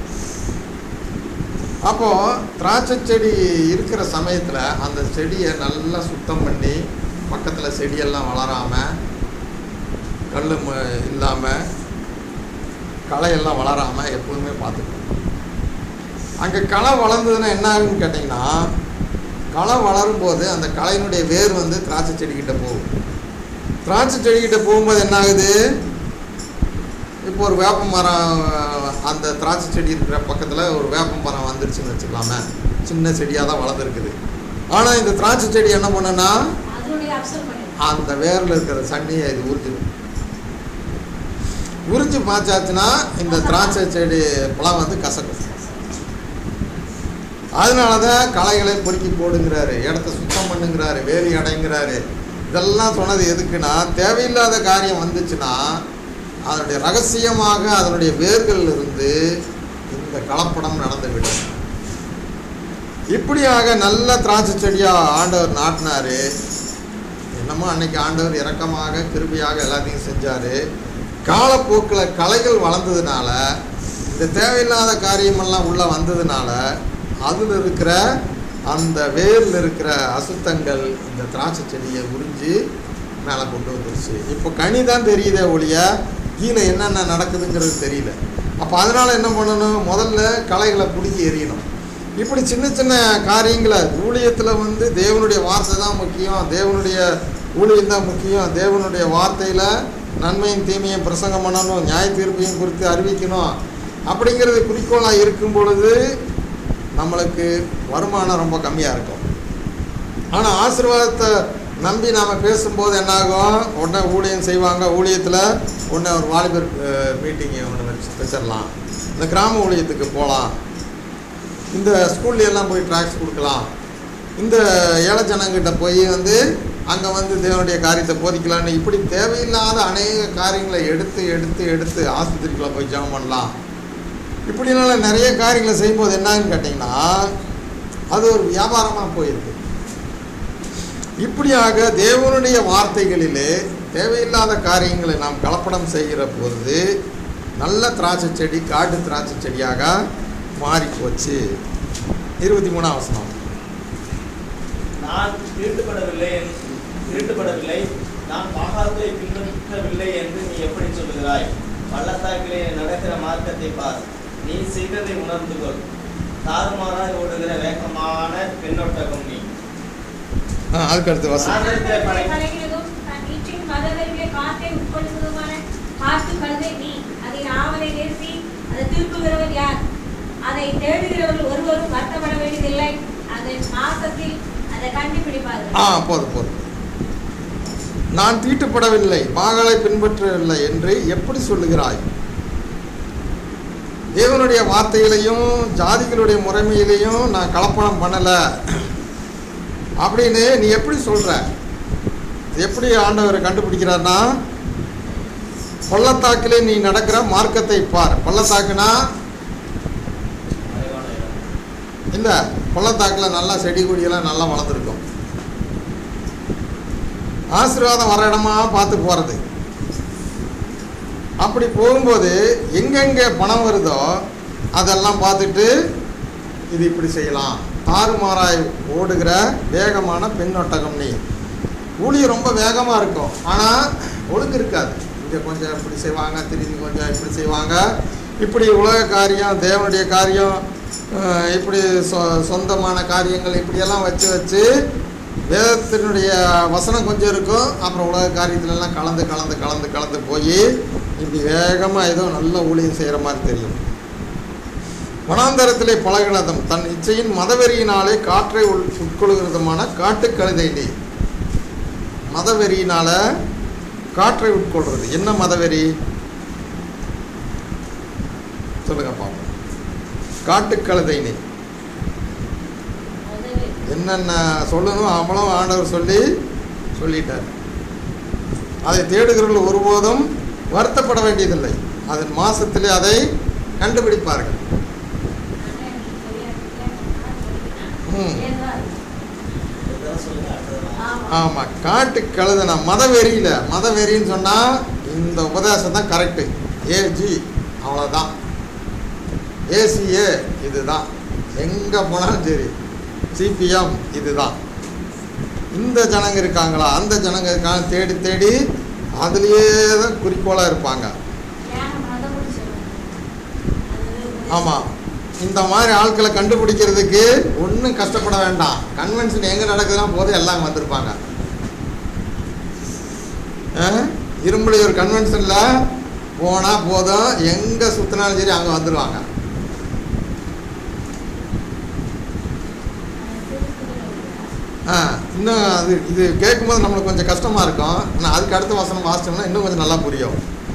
அப்போது திராட்சை செடி இருக்கிற சமயத்தில் அந்த செடியை நல்லா சுத்தம் பண்ணி பக்கத்தில் செடியெல்லாம் வளராமல் கல் இல்லாமல் களையெல்லாம் வளராமல் எப்போதுமே பார்த்துக்கணும் அங்கே களை வளர்ந்ததுன்னா என்ன ஆகுன்னு கேட்டிங்கன்னா களை வளரும் போது அந்த களையினுடைய வேர் வந்து திராட்சை செடிக்கிட்ட போகும் திராட்சை செடிக்கிட்ட போகும்போது என்ன ஆகுது இப்போ ஒரு வேப்ப மரம் அந்த திராட்சை செடி இருக்கிற பக்கத்தில் ஒரு வேப்ப மரம் வந்துருச்சுன்னு வச்சுக்கலாமே சின்ன செடியாக தான் வளர்ந்துருக்குது ஆனால் இந்த திராட்சை செடி என்ன பண்ணுன்னா
அதனுடைய அப்சர்வ் பண்ணி
அந்த வேரில் இருக்கிற சன்னியை இது உறிஞ்சிடும் உறிஞ்சி பார்த்தாச்சுன்னா இந்த திராட்சை செடி பழம் வந்து கசக்கும் அதனால தான் களைகளை பொறுக்கி போடுங்கிறாரு இடத்த சுத்தம் பண்ணுங்கிறாரு வேலி அடைங்கிறாரு இதெல்லாம் சொன்னது எதுக்குன்னா தேவையில்லாத காரியம் வந்துச்சுன்னா அதனுடைய ரகசியமாக அதனுடைய வேர்கள் இருந்து இந்த கலப்படம் நடந்துவிடும் இப்படியாக நல்ல திராட்சை செடியா ஆண்டவர் நாட்டினாரு என்னமோ அன்னைக்கு ஆண்டவர் இரக்கமாக கிருபியாக எல்லாத்தையும் செஞ்சாரு காலப்போக்கில் கலைகள் வளர்ந்ததுனால இந்த தேவையில்லாத காரியமெல்லாம் உள்ள வந்ததுனால அதில் இருக்கிற அந்த வேரில் இருக்கிற அசுத்தங்கள் இந்த திராட்சை செடியை உறிஞ்சி மேலே கொண்டு வந்துருச்சு இப்போ கனி தான் தெரியுதே ஒழிய கீழே என்னென்ன நடக்குதுங்கிறது தெரியல அப்போ அதனால் என்ன பண்ணணும் முதல்ல களைகளை பிடுங்கி எறியணும் இப்படி சின்ன சின்ன காரியங்களை ஊழியத்தில் வந்து தேவனுடைய வார்த்தை தான் முக்கியம் தேவனுடைய ஊழியம் தான் முக்கியம் தேவனுடைய வார்த்தையில் நன்மையும் தீமையும் பிரசங்கம் பண்ணணும் நியாய தீர்ப்பையும் குறித்து அறிவிக்கணும் அப்படிங்கிறது குறிக்கோளாக இருக்கும் பொழுது நம்மளுக்கு வருமானம் ரொம்ப கம்மியாக இருக்கும் ஆனால் ஆசீர்வாதத்தை நம்பி நாம் பேசும்போது என்னாகும் உடனே ஊழியம் செய்வாங்க ஊழியத்தில் உடனே ஒரு வாலிபர் மீட்டிங்கை ஒன்று வச்சு வச்சிடலாம் இந்த கிராம ஊழியத்துக்கு போகலாம் இந்த ஸ்கூல்ல எல்லாம் போய் ட்ராக்ஸ் கொடுக்கலாம் இந்த ஏழை ஜனங்கிட்ட போய் வந்து அங்கே வந்து தேவனுடைய காரியத்தை போதிக்கலான்னு இப்படி தேவையில்லாத அநேக காரியங்களை எடுத்து எடுத்து எடுத்து ஆஸ்பத்திரிக்குள்ள போய் ஜெபம் பண்ணலாம் இப்படினால நிறைய காரியங்களை செய்யும்போது என்னன்னு கேட்டிங்கன்னா அது ஒரு வியாபாரமாக போயிருக்கு இப்படியாக தேவனுடைய வார்த்தைகளிலே தேவையில்லாத காரியங்களை நாம் கலப்படம் செய்கிற பொழுது நல்ல திராட்சை செடி காட்டு திராட்சை செடியாக மாறி போச்சு இருபத்தி மூணாம் வசனம்
நான் தீர்த்துப்படவில்லை என்று- தீர்த்துப்படவில்லை நான் பாகாத்தை பின்பற்றவில்லை என்று நீ எப்படி சொல்லுகிறாய் பள்ளத்தாக்கிலே நடக்கிற மார்க்கத்தை பார் நீ செய்ததை உணர்ந்து கொள் தாறுமாறாய் ஓடுகிற வேகமான பெண்ணொட்டகம் நீ
ஆ, அதுக்கு அடுத்த வசனம்
ஆண்டவருடைய படை-
பழகினதும் தன் வீட்டின் மதவெறிய காற்றை உட்கொள்ளுவதுமான காற்று கழுதை நீ அதில் ஆவலை நேசி அதை திருப்புகிறவர் யார் அதை தேடுகிறவர்கள் ஒருவரும் வருத்தப்பட வேண்டியதில்லை அதன் மாசத்தில் அதை கண்டுபிடிப்பார்கள்
ஆ போதும் போதும் நான் தீட்டுப்படவில்லை பாகாலை பின்பற்றவில்லை என்று எப்படி சொல்லுகிறாய் தேவனுடைய வார்த்தைகளையும் ஜாதிகளுடைய முறைமையிலையும் நான் கலப்படம் பண்ணலை அப்படின்னு நீ எப்படி சொல்ற இது எப்படி ஆண்டவர் கண்டுபிடிக்கிறார்னா பள்ளத்தாக்கிலே நீ நடக்கிற மார்க்கத்தை பார் பள்ளத்தாக்குனா
மறைவான இடம்.
இல்லை பள்ளத்தாக்கில் நல்லா செடி கொடியெல்லாம் நல்லா வளர்ந்துருக்கும் ஆசீர்வாதம் வர இடமா பார்த்து போகிறது அப்படி போகும்போது எங்கெங்கே பணம் வருதோ அதெல்லாம் பார்த்துட்டு இது இப்படி செய்யலாம் தாறுமாறாய் ஓடுகிற வேகமான பெண்ணொட்டகம் நீ ஊழியம் ரொம்ப வேகமாக இருக்கும் ஆனால் ஒழுங்கு இருக்காது இங்கே கொஞ்சம் இப்படி செய்வாங்க திரும்பி கொஞ்சம் இப்படி செய்வாங்க இப்படி உலக காரியம் தேவனுடைய காரியம் அஹ், இப்படி சொ சொந்தமான காரியங்கள் இப்படியெல்லாம் வச்சு வச்சு வேதத்தினுடைய வசனம் கொஞ்சம் இருக்கும் அப்புறம் உலக காரியத்துல எல்லாம் கலந்து கலந்து கலந்து கலந்து போய் இப்படி வேகமாக ஏதோ நல்ல ஊழியம் செய்கிற மாதிரி தெரியும் வனாந்தரத்திலே பழகினதும் தன் இச்சையின் மதவெறியினாலே காற்றை உள் உட்கொள்கிறதுமான காட்டுக் கழுதை நீ மதவெறியினால காற்றை உட்கொள்றது என்ன மதவெறி சொல்லுங்க பாப்போம் காட்டுக்கழுதை நீ
உதவி
என்னென்ன சொல்லணும் அவளும் ஆண்டவர் சொல்லி சொல்லிட்டார் அதை தேடுகிறவர்கள் ஒருபோதும் வருத்தப்பட வேண்டியதில்லை அதன் மாசத்திலே அதை கண்டுபிடிப்பார்கள் ம்.
இதுதான் சொல்லுங்க அடுத்தது
ஆமாம் காட்டு கழுதனா மதவெறியில் மதவெறின்னு சொன்னால் இந்த உபதேசம் தான் கரெக்டு ஏஜி அவ்வளோதான் ஏசிஏ இதுதான் எங்கே போனாலும் சரி சிபிஎம் இதுதான் இந்த ஜனங்க இருக்காங்களா அந்த ஜனங்க இருக்காங்க தேடி தேடி அதுலேயே தான் குறிக்கோளாக இருப்பாங்க ஆமாம் இந்த மாதிரி ஆட்களை கண்டுபிடிக்கிறதுக்கு ஒன்றும் கஷ்டப்பட வேண்டாம் கன்வென்ஷன் எங்கே நடக்குதுன்னா போதும் எல்லாம் வந்திருப்பாங்க அஹ், இரும்புலியூர் கன்வென்ஷனில் போனால் போதும் எங்கே சுற்றினாலும் சரி அங்கே வந்துடுவாங்க ஆ இன்னும் அது இது கேட்கும்போது நம்மளுக்கு கொஞ்சம் கஷ்டமாக இருக்கும் ஆனால் அதுக்கு அடுத்த வசனம் வாசிச்சோம்னா இன்னும் கொஞ்சம் நல்லா புரியும்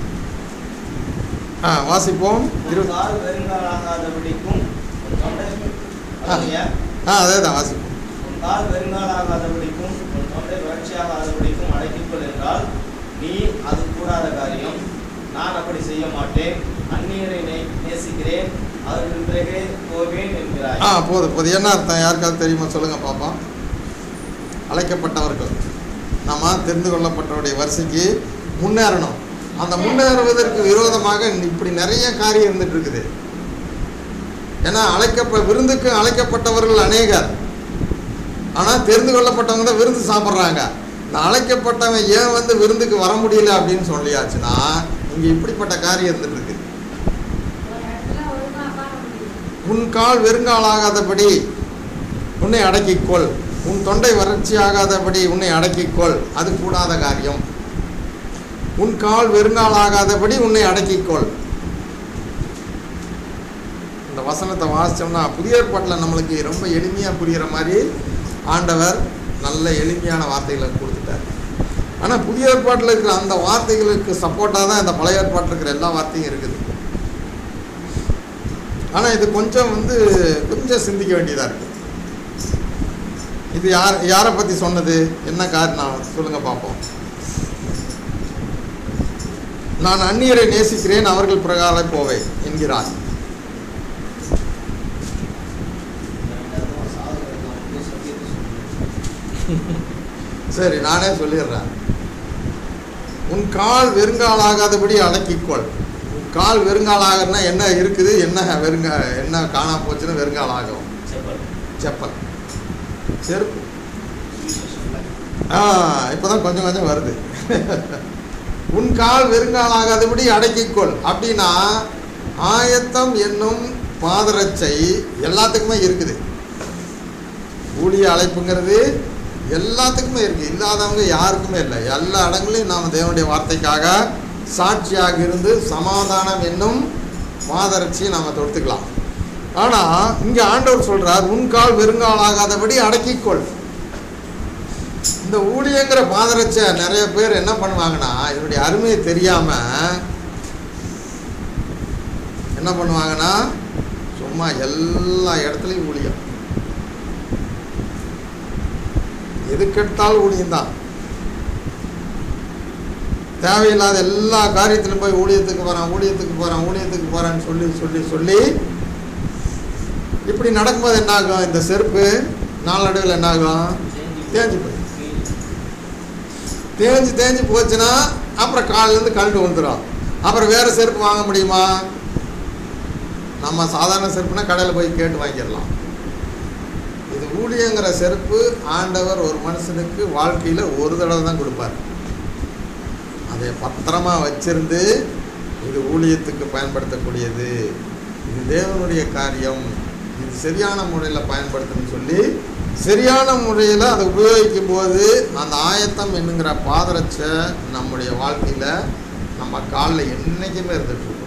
ஆ வாசிப்போம் இரு
உன் கால் வெறுங்காலாகாதபடிக்கும் உன் தொண்டை அப்படியா?
ஆ அதே தான் வாசிப்போம்
உன் கால் வெறுங்காலாகாதபடிக்கும் உன் தொண்டை வறட்சியாகாதபடிக்கும் அடக்கிக்கொள் என்றால் நீ அது கூடாத காரியம் நான் அப்படி செய்ய மாட்டேன் அந்நியரை நே- நேசிக்கிறேன் அவர்கள் பிறகு போவேன் என்கிறாய்
ஆ போதும் போதும் என்ன அர்த்தம் யாருக்காவது தெரியுமா சொல்லுங்க பாப்பா அழைக்கப்பட்டவர்கள் நம்ம தெரிந்து கொள்ளப்பட்டவருடைய வரிசைக்கு முன்னேறணும் அந்த முன்னேறுவதற்கு விரோதமாக இப்படி நிறைய காரியம் இருந்துட்டு இருக்குது ஏன்னா அழைக்கப்ப விருந்துக்கு அழைக்கப்பட்டவர்கள் அநேகர் ஆனால் தெரிந்து கொள்ளப்பட்டவங்க தான் விருந்து சாப்பிட்றாங்க இந்த அழைக்கப்பட்டவன் ஏன் வந்து விருந்துக்கு வர முடியல அப்படின்னு சொல்லியாச்சுன்னா இங்கே இப்படிப்பட்ட காரியம் இருந்துட்டு இருக்கு
ஒரு இடத்துல ஒழுங்கா உட்கார முடியும்
உன் கால் வெறுங்காலாகாதபடி உன்னை அடக்கிக்கொள் உன் தொண்டை வறட்சி ஆகாதபடி உன்னை அடக்கிக்கொள் அது கூடாத காரியம் உன் கால் வெறுங்காலாகாதபடி உன்னை அடக்கிக்கொள் இந்த வசனத்தை வாசிச்சோம்னா புதிய ஏற்பாட்டில் நம்மளுக்கு ரொம்ப எளிமையாக புரிகிற மாதிரி ஆண்டவர் நல்ல எளிமையான வார்த்தைகளை கொடுத்துட்டார் ஆனால் புதிய ஏற்பாட்டில் இருக்கிற அந்த வார்த்தைகளுக்கு சப்போர்ட்டாக தான் இந்த பழைய ஏற்பாட்டில் இருக்கிற எல்லா வார்த்தையும் இருக்குது ஆனால் இது கொஞ்சம் வந்து கொஞ்சம் சிந்திக்க வேண்டியதாக இருக்குது இது யார் யாரை பற்றி சொன்னது என்ன காரணம் சொல்லுங்க பார்ப்போம் நான் அந்நியரை நேசிக்கிறேன் அவர்கள் பிரகாரம் போவேன் என்கிறார் சரி நானே சொல்லிடுறேன் உன் கால் வெறுங்காலாகாதபடி அடக்கிக்கொள் உன் கால் வெறுங்காலாகனா என்ன இருக்குது என்ன வெறுங்க என்ன காணா போச்சுன்னு வெறுங்கால் ஆகும்
செப்பல்
செப்பல் செருப்பு ஆ இப்போதான் கொஞ்சம் கொஞ்சம் வருது உன் கால் வெறுங்காலாகாதபடி அடக்கிக்கொள் அப்படின்னா ஆயத்தம் என்னும் பாதரட்சை எல்லாத்துக்குமே இருக்குது ஊழிய அழைப்புங்கிறது எல்லாத்துக்குமே இருக்குது இல்லாதவங்க யாருக்குமே இல்லை எல்லா இடங்களையும் நாம் தேவனுடைய வார்த்தைக்காக சாட்சியாக இருந்து சமாதானம் என்னும் பாதரட்சியை நாம் தொடுத்துக்கலாம் ஆனால் இங்கே ஆண்டவர் சொல்றார் உன் கால் வெறுங்காலாகாதபடி அடக்கிக்கொள் இந்த ஊழியங்கிற பாதரட்சை நிறைய பேர் என்ன பண்ணுவாங்கன்னா இதனுடைய அருமையை தெரியாம என்ன பண்ணுவாங்கன்னா சும்மா எல்லா இடத்துலையும் ஊழியம் எதுக்கெடுத்தாலும் ஊழியம் தான் தேவையில்லாத எல்லா காரியத்திலும் போய் ஊழியத்துக்கு போகிறேன் ஊழியத்துக்கு போகிறேன் ஊழியத்துக்கு போகிறேன்னு சொல்லி சொல்லி சொல்லி இப்படி நடக்கும்போது என்ன ஆகும் இந்த செருப்பு நாளடைவில் என்ன ஆகும் தேஞ்சு போயிடும் தேஞ்சு தேஞ்சு போச்சுன்னா அப்புறம் காலிலேருந்து கழண்டு வந்துடும் அப்புறம் வேறு செருப்பு வாங்க முடியுமா நம்ம சாதாரண செருப்புனா கடையில் போய் கேட்டு வாங்கிடலாம் இது ஊழியங்கிற செருப்பு ஆண்டவர் ஒரு மனுஷனுக்கு வாழ்க்கையில் ஒரு தடவை தான் கொடுப்பார் அதை பத்திரமா வச்சிருந்து இது ஊழியத்துக்கு பயன்படுத்தக்கூடியது இது தேவனுடைய காரியம் இது சரியான முறையில் பயன்படுத்தணும்னு சொல்லி சரியான முறையில் அதை உபயோகிக்கும் போது அந்த ஆயத்தம் என்னங்கிற பாதரட்சை நம்முடைய வாழ்க்கையில் நம்ம காலில் என்றைக்குமே இருந்துட்டு இருக்கும்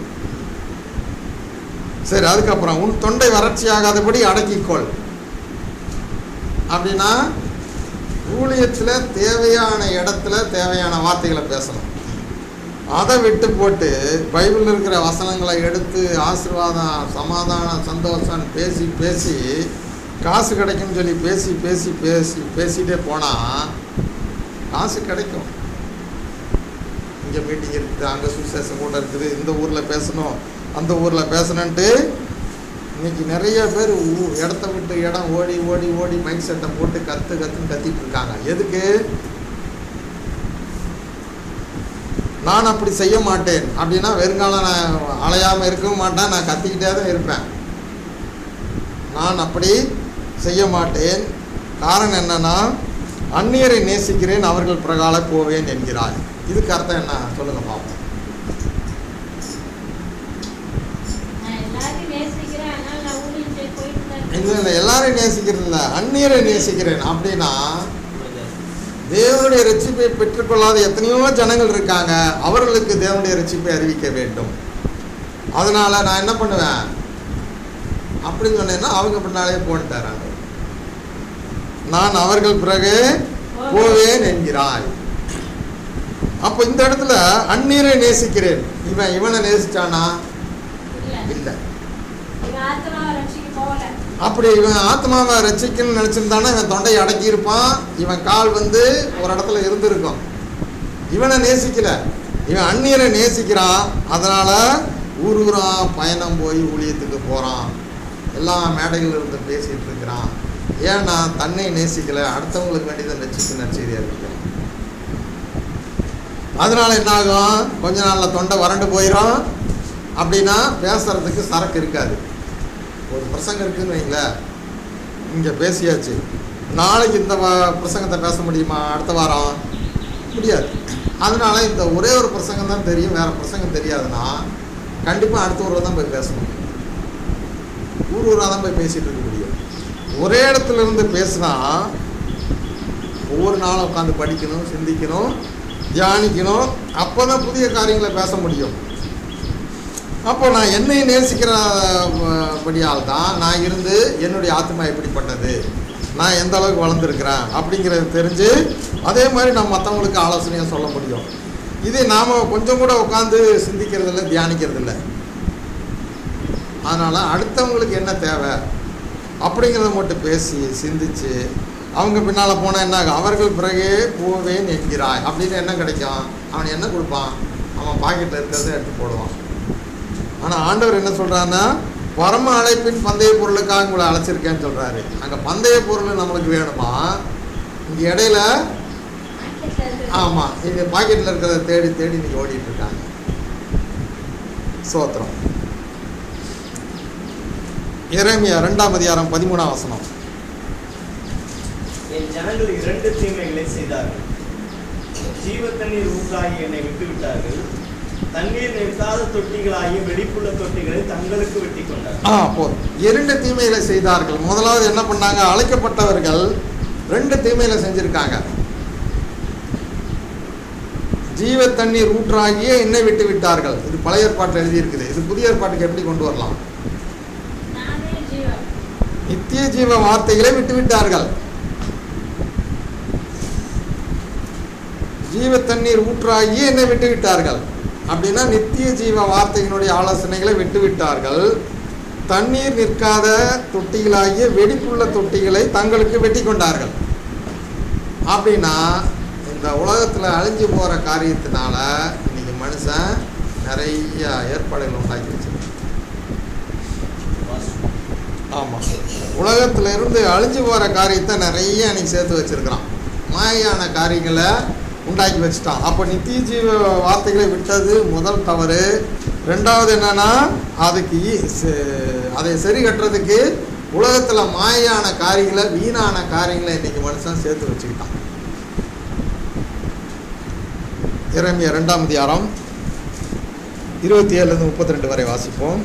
சரி அதுக்கப்புறம் உன் தொண்டை வறட்சியாகாதபடி அடக்கிக்கொள் அப்படின்னா ஊழியத்தில் தேவையான இடத்துல தேவையான வார்த்தைகளை பேசணும் அதை விட்டு போட்டு பைபிளில் இருக்கிற வசனங்களை எடுத்து ஆசீர்வாதம் சமாதானம் சந்தோஷம் பேசி பேசி காசு கிடைக்கும்னு சொல்லி பேசி பேசி பேசி பேசிகிட்டே போனால் காசு கிடைக்கும் இங்கே மீட்டிங் இருக்குது அங்கே சுவிசேஷம் கூட இருக்குது இந்த ஊரில் பேசணும் அந்த ஊரில் பேசணுன்ட்டு இன்னைக்கு நிறைய பேர் ஊ- இடத்த விட்டு இடம் ஓடி ஓடி ஓடி மைக் செட்டை போட்டு கத்து கத்துன்னு கத்திட்டு இருக்காங்க எதுக்கு நான் அப்படி செய்ய மாட்டேன் அப்படின்னா வெறுங்காலம் நான் அலையாமல் இருக்கவும் மாட்டேன் நான் கத்திக்கிட்டே தான் இருப்பேன் நான் அப்படி செய்ய மாட்டேன் காரணம் என்னன்னா அந்நியரை நேசிக்கிறேன் அவர்கள் பிரகால போவேன் என்கிறார் இதுக்கு அர்த்தம் என்ன சொல்லுங்க பார்ப்போம்
நான் எல்லாரையும் நேசிக்கிறேன் அதனால நான் ஊழியம் செய்ய போயிட்டு தான்
இல்லை
இருக்கேன்.
இல்லை எல்லாரையும் நேசிக்கிறது இல்லை அந்நியரை நேசிக்கிறேன் அப்படின்னா தேவனுடைய ரட்சிப்பை பெற்றுக்கொள்ளாத எத்தனையோ ஜனங்கள் இருக்காங்க அவர்களுக்கு தேவனுடைய ரட்சிப்பை அறிவிக்க வேண்டும் அதனால நான் என்ன பண்ணுவேன் அப்படின்னு சொன்னேன்னா அவங்க பின்னாலே போன்ட்டார் ஆண்டவர். நான் அவர்கள் பிறகு போவேன் என்கிறாய் அப்போ இந்த இடத்துல அந்நீரை நேசிக்கிறேன் இவன் இவனை நேசிச்சானா
இல்ல
இல்லை
இவன் ஆத்மாவை ரட்சிக்க போகல
அப்படி இவன் ஆத்மாவை ரசிக்கணும்னு நினச்சிருந்தானா இவன் தொண்டையை அடக்கியிருப்பான் இவன் கால் வந்து ஒரு இடத்துல இருந்திருக்கும் இவனை நேசிக்கல இவன் அந்நியரை நேசிக்கிறான் அதனால் ஊர் ஊரா பயணம் போய் ஊழியத்துக்கு போகிறான் எல்லா மேடைகள் இருந்து பேசிகிட்டு இருக்கிறான் ஏன்னா தன்னை நேசிக்கலை அடுத்தவங்களுக்கு வேண்டியதை நச்சுக்கு நச்செய்தியாக இருக்கிறான் அதனால என்ன ஆகும் கொஞ்ச நாளில் தொண்டை வறண்டு போயிடும் அப்படின்னா பேசுறதுக்கு சரக்கு இருக்காது ஒரு பிரசங்கம் இருக்குன்னு வைங்களேன் இங்கே பேசியாச்சு நாளைக்கு இந்த வ- பிரசங்கத்தை பேச முடியுமா அடுத்த வாரம் முடியாது அதனால இந்த ஒரே ஒரு பிரசங்கம் தான் தெரியும் வேற பிரசங்கம் தெரியாதுன்னா கண்டிப்பாக அடுத்த ஊரில் தான் போய் பேசணும் ஊர் ஊராக தான் போய் பேசிட்டு இருக்க முடியும் ஒரே இடத்துல இருந்து பேசினா ஒவ்வொரு நாளும் உட்காந்து படிக்கணும் சிந்திக்கணும் தியானிக்கணும் அப்போ தான் புதிய காரியங்களை பேச முடியும் அப்போ நான் என்னை நேசிக்கிற அஹ், படியால் தான் நான் இருந்து என்னுடைய ஆத்மா எப்படிப்பட்டது நான் எந்த அளவுக்கு வளர்ந்துருக்கிறேன் அப்படிங்கிறது தெரிஞ்சு அதே மாதிரி நான் மற்றவங்களுக்கு ஆலோசனையாக சொல்ல முடியும் இதே நாம் கொஞ்சம் கூட உட்காந்து சிந்திக்கிறதில்ல தியானிக்கிறதில்ல அதனால் அடுத்தவங்களுக்கு என்ன தேவை அப்படிங்கிறத மட்டும் பேசி சிந்திச்சு அவங்க பின்னால் போனால் என்ன ஆகும்? அவர்கள் பிறகே போவேன் என்கிறாய் அப்படின்னு என்ன கிடைக்கும் அவன் என்ன கொடுப்பான் அவன் பாக்கெட்டில் இருக்கிறத எடுத்து போடுவான் ஆனால் ஆண்டவர் என்ன சொல்கிறான்னா பரம அழைப்பின் பந்தய பொருளுக்காக உங்களை அழைச்சிருக்கேன்னு சொல்கிறாரு அங்கே பந்தய பொருள் நம்மளுக்கு வேணுமா இங்கே இடையில
பாக்கெட்ல இருக்கு.
ஆமாம் இங்கே பாக்கெட்டில் இருக்கிறத தேடி தேடி இன்னைக்கு ஓடிட்டு இருக்காங்க சோத்திரம் இறைமையா ரெண்டாம் அதிகாரம் பதிமூணாம் வசனம்
என் ஜனங்கள் இரண்டு தீமைகளை செய்தார்கள் ஜீவ தண்ணீர் ஊற்றாகி என்னை விட்டு விட்டார்கள் தண்ணீர் நிறுத்தாத தொட்டிகளாகி வெடிப்புள்ள தொட்டிகளை தங்களுக்கு வெட்டி கொண்டார்கள்
ஆ போதும் இரண்டு தீமைகளை செய்தார்கள் முதலாவது என்ன பண்ணாங்க அழைக்கப்பட்டவர்கள் ரெண்டு தீமைகளை செஞ்சிருக்காங்க ஜீவ தண்ணீர் ஊற்றாகிய என்னை விட்டு விட்டார்கள் இது பழைய ஏற்பாட்டில் எழுதியிருக்குது இது புதிய ஏற்பாட்டுக்கு எப்படி கொண்டு வரலாம்
நானே ஜீவன்
நித்திய ஜீவ வார்த்தைகளை விட்டு விட்டார்கள் ஜீவ தண்ணீர் ஊற்றாகி என்னை விட்டு விட்டார்கள் அப்படின்னா நித்திய ஜீவ வார்த்தையினுடைய ஆலோசனைகளை விட்டு விட்டார்கள் தண்ணீர் நிற்காத தொட்டிகளாகிய வெடிப்புள்ள தொட்டிகளை தங்களுக்கு வெட்டி கொண்டார்கள் அப்படின்னா இந்த உலகத்தில் அழிஞ்சு போகிற காரியத்தினால இன்னைக்கு மனுஷன் நிறைய ஏற்பாடுகள் உண்டாக்கி வச்சிருக்கான் ஆமாம் உலகத்துல இருந்து அழிஞ்சு போகிற காரியத்தை நிறைய அன்னைக்கு சேர்த்து வச்சிருக்கிறான் மாயான காரியங்களை உண்டாக்கி வச்சுட்டான் அப்போ நித்திய ஜீவ வார்த்தைகளை விட்டது முதல் தவறு ரெண்டாவது என்னன்னா அதுக்கு ஈ- செ- அதை சரி கட்டுறதுக்கு உலகத்தில் மாயான காரியங்களை வீணான காரியங்களை இன்னைக்கு மனுஷன் சேர்த்து வச்சுக்கிட்டான் இறைமைய ரெண்டாம் அதிகாரம் இருபத்தி ஏழுலேருந்து முப்பத்தி ரெண்டு வரை வாசிப்போம்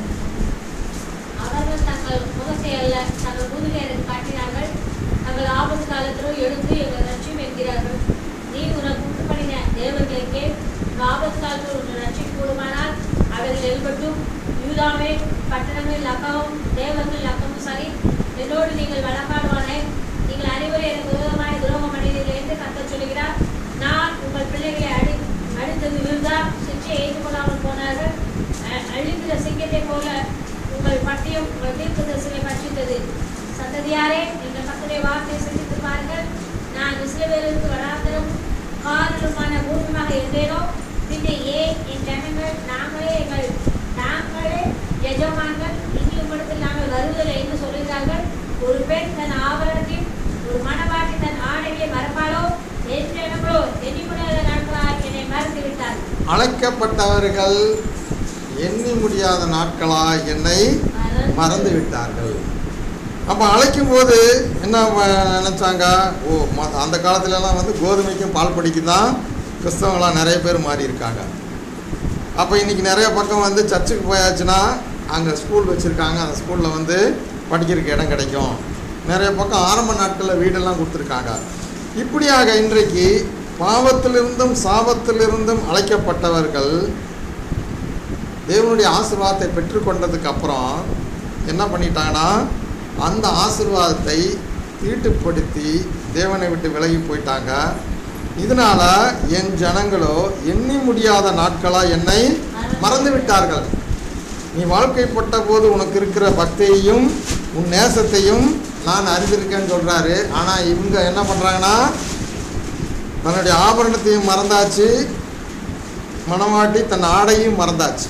அவர்கள் தங்கள் முகத்தை அல்ல தங்கள் முதுகை எனக்கு காட்டினார்கள் தங்கள் ஆபத்து காலத்திலும் எழுந்து எங்கள் லட்சியம் என்கிறார்கள் நீ உனக்கு உண்டு பண்ணின தேவர்களுக்கே உன் ஆபத்து காலத்தில் உன்னை ரட்சிக்க கூடுமானால் அவர்கள் எழுபட்டும் யூதாவே பட்டணங்கள் லக்கவும் தேவர்கள் லக்கவும் சரி என்னோடு நீங்கள் வழக்காடுவானே நீங்கள் அனைவரும் எனக்கு விரோதமாய் துரோகம் அடைவீர்கள் என்று கத்த சொல்கிறார் நான் உங்கள் பிள்ளைகளை அடி அடித்தது விருதா சிற்றை ஏற்றுக்கொள்ளாமல் போனார்கள் அ- அழிக்கிற சிங்கத்தை போல உங்கள் பட்டியம் உங்கள் தீர்க்க தரிசனை பற்றித்தது சந்ததியாரே நீங்கள் கத்துடைய வார்த்தை சிந்தித்து பாருங்கள் நான் இஸ்ரவேலுக்கு வராதரும் காரணமான பூமியாக இருந்தேனோ பின்னே ஏன் என் ஜனங்கள் நாங்களே எங்கள் நாங்களே எஜமான்கள் இனி உம்மிடத்தில் நாங்கள் வருவதில்லை என்று சொல்கிறார்கள் ஒரு பெண் தன் ஆபரணத்தையும் ஒரு மணவாட்டி தன் ஆடையை மறப்பாளோ என் ஜனங்களோ எண்ணிமுடியாத நாட்களாக என்னை மறந்து விட்டார்
அழைக்கப்பட்டவர்கள் எண்ணி முடியாத நாட்களாக என்னை மறந்து விட்டார்கள் அப்போ அழைக்கும் போது என்ன வ- நினைச்சாங்க ஓ ம- அந்த காலத்துலலாம் வந்து கோதுமைக்கும் பால் படிக்கும் தான் கிறிஸ்தவங்களாம் நிறைய பேர் மாறி இருக்காங்க அப்போ இன்றைக்கி நிறைய பக்கம் வந்து சர்ச்சுக்கு போயாச்சுன்னா அங்கே ஸ்கூல் வச்சுருக்காங்க அந்த ஸ்கூலில் வந்து படிக்கிறதுக்கு இடம் கிடைக்கும் நிறைய பக்கம் ஆரம்ப நாட்களில் வீடெல்லாம் கொடுத்துருக்காங்க இப்படியாக இன்றைக்கு பாவத்திலிருந்தும் சாபத்திலிருந்தும் அழைக்கப்பட்டவர்கள் தேவனுடைய ஆசீர்வாதத்தை பெற்றுக்கொண்டதுக்கு அப்புறம் என்ன பண்ணிட்டாங்கன்னா அந்த ஆசீர்வாதத்தை தீட்டுப்படுத்தி தேவனை விட்டு விலகி போயிட்டாங்க இதனால என் ஜனங்களோ எண்ணி முடியாத நாட்களாக என்னை மறந்து விட்டார்கள் நீ வாழ்க்கைப்பட்ட போது உனக்கு இருக்கிற பக்தியையும் உன் நேசத்தையும் நான் அறிந்திருக்கேன்னு சொல்கிறாரு ஆனால் இவங்க என்ன பண்ணுறாங்கன்னா தன்னுடைய ஆபரணத்தையும் மறந்தாச்சு மணவாட்டி தன் ஆடையும் மறந்தாச்சு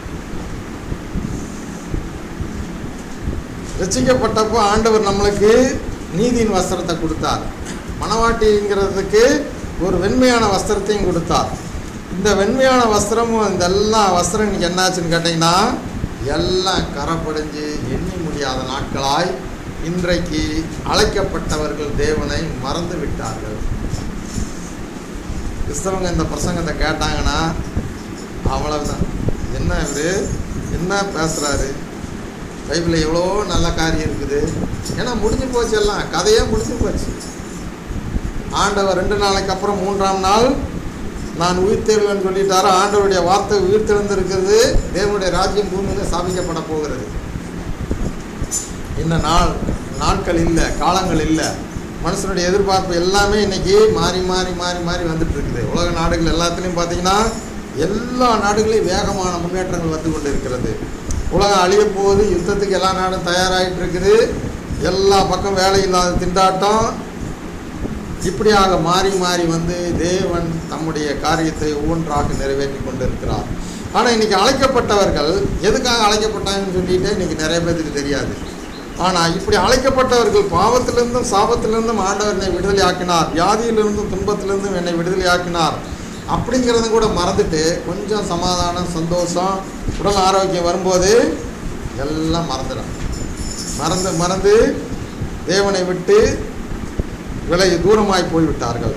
ரசிக்கப்பட்டப்போ ஆண்டவர் நம்மளுக்கு நீதியின் வஸ்திரத்தை கொடுத்தார் மணவாட்டிங்கிறதுக்கு ஒரு வெண்மையான வஸ்திரத்தையும் கொடுத்தார் இந்த வெண்மையான வஸ்திரமும் இந்த எல்லா வஸ்திரம் இன்னைக்கு என்னாச்சுன்னு கேட்டிங்கன்னா எல்லாம் கரப்படைஞ்சு எண்ணி முடியாத நாட்களாய் இன்றைக்கு அழைக்கப்பட்டவர்கள் தேவனை மறந்து விட்டார்கள் கிறிஸ்தவங்க இந்த பிரசங்கத்தை கேட்டாங்கன்னா அவ்வளவுதான் என்ன இவரு என்ன பேசுகிறாரு பைபிளில் எவ்வளோ நல்ல காரியம் இருக்குது ஏன்னா முடிஞ்சு போச்சு எல்லாம் கதையே முடிஞ்சு போச்சு ஆண்டவர் ரெண்டு நாளைக்கு அப்புறம் மூன்றாம் நாள் நான் உயிர்த்தெழுவேன்னு சொல்லிட்டாரு ஆண்டவருடைய வார்த்தை உயிர்த்தெழுந்திருக்கிறது தேவனுடைய ராஜ்யம் பூமியில் ஸ்தாபிக்கப்பட போகிறது இன்னும் நாள் நாட்கள் இல்லை காலங்கள் இல்லை மனுஷனுடைய எதிர்பார்ப்பு எல்லாமே இன்னைக்கு மாறி மாறி மாறி மாறி வந்துட்டு இருக்குது உலக நாடுகள் எல்லாத்துலேயும் பார்த்தீங்கன்னா எல்லா நாடுகளையும் வேகமான முன்னேற்றங்கள் வந்து கொண்டு இருக்கிறது உலகம் அழிய போகுது யுத்தத்துக்கு எல்லா நாடும் தயாராகிட்டு இருக்குது எல்லா பக்கம் வேலை இல்லாத திண்டாட்டம் இப்படியாக மாறி மாறி வந்து தேவன் தம்முடைய காரியத்தை ஒவ்வொன்றாக நிறைவேற்றி கொண்டு இருக்கிறார் ஆனால் இன்னைக்கு அழைக்கப்பட்டவர்கள் எதுக்காக அழைக்கப்பட்டாங்கன்னு சொல்லிட்டு இன்னைக்கு நிறைய பேருக்கு தெரியாது ஆனால் இப்படி அழைக்கப்பட்டவர்கள் பாவத்திலிருந்தும் சாபத்திலிருந்தும் ஆண்டவர் என்னை விடுதலை ஆக்கினார் வியாதியிலிருந்தும் துன்பத்திலிருந்தும் என்னை விடுதலை ஆக்கினார் அப்படிங்கிறத கூட மறந்துட்டு கொஞ்சம் சமாதானம் சந்தோஷம் உடல் ஆரோக்கியம் வரும்போது எல்லாம் மறந்துடும் மறந்து மறந்து தேவனை விட்டு விலகி தூரமாய் போய்விட்டார்கள்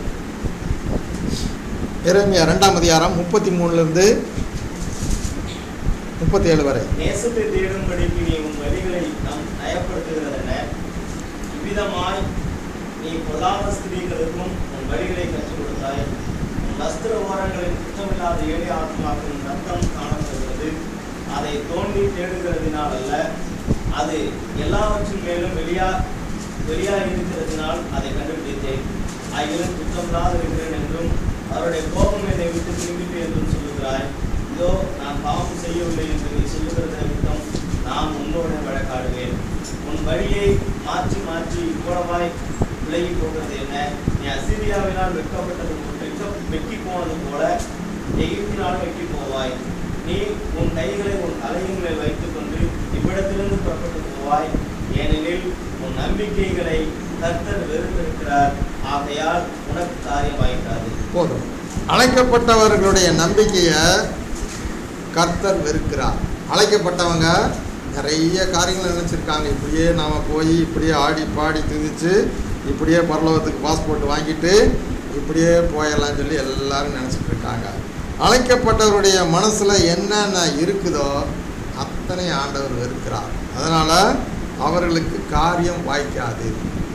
எரேமியா ரெண்டாம் அதிகாரம் முப்பத்தி மூணுலேருந்து முப்பத்தி ஏழு வரை
நேசத்தை தேடும்படிக்கு நீ உன் வழிகளை நாம் நயப்படுத்துகிறதென்ன இவ்விதமாய் நீ பொல்லாத ஸ்திரீகளுக்கும் உன் வழிகளை கற்றுக் கொடுத்தாய் உன் வஸ்திர ஓரங்களில் குற்றமில்லாத ஏழை ஆத்மாக்களின் ரத்தம் காணப்படுகிறது அதை தோண்டி தேடுகிறதினால் அல்ல அது எல்லாவற்றின் மேலும் வெளியா வெளியாக இருக்கிறதினால் அதை கண்டுபிடித்தேன் ஆகிலும் குற்றமில்லாத இருக்கிறேன் என்றும் அவருடைய கோபம் என்னை விட்டு திரும்பிட்டு என்றும் சொல்லுகிறாய் இதோ நான் பாவம் செய்யவில்லை என்று நீ சொல்லுகிறத நிமித்தம் நான் உன்னோடு வழக்காடுவேன் உன் வழியை மாற்றி மாற்றி இவ்வளவாய் விலகி போகிறது என்ன நீ அசிரியாவினால் வெட்கப்பட்டது வெட்க வெக்கி போனது போல எகிப்தினால் வெக்கி போவாய் நீ உன் கைகளை உன் தலையின் மேல் வைத்துக்கொண்டு இவ்விடத்திலிருந்து புறப்பட்டு போவாய் ஏனெனில் உன் நம்பிக்கைகளை கர்த்தர் வெறுத்திருக்கிறார் ஆகையால் உனக்கு காரியமாயிட்டாது
போதும் அழைக்கப்பட்டவர்களுடைய நம்பிக்கையை கர்த்தர் வெறுக்கிறார் அழைக்கப்பட்டவங்க நிறைய காரியங்கள் நினச்சிருக்காங்க இப்படியே நாம் போய் இப்படியே ஆடி பாடி துதிச்சு இப்படியே பரலோகத்துக்கு பாஸ்போர்ட் வாங்கிட்டு இப்படியே போயிடலாம்னு சொல்லி எல்லாரும் நினச்சிட்டு இருக்காங்க அழைக்கப்பட்டவருடைய மனசில் என்னென்ன இருக்குதோ அத்தனை ஆண்டவர் வெறுக்கிறார் அதனால் அவர்களுக்கு காரியம் வாய்க்காது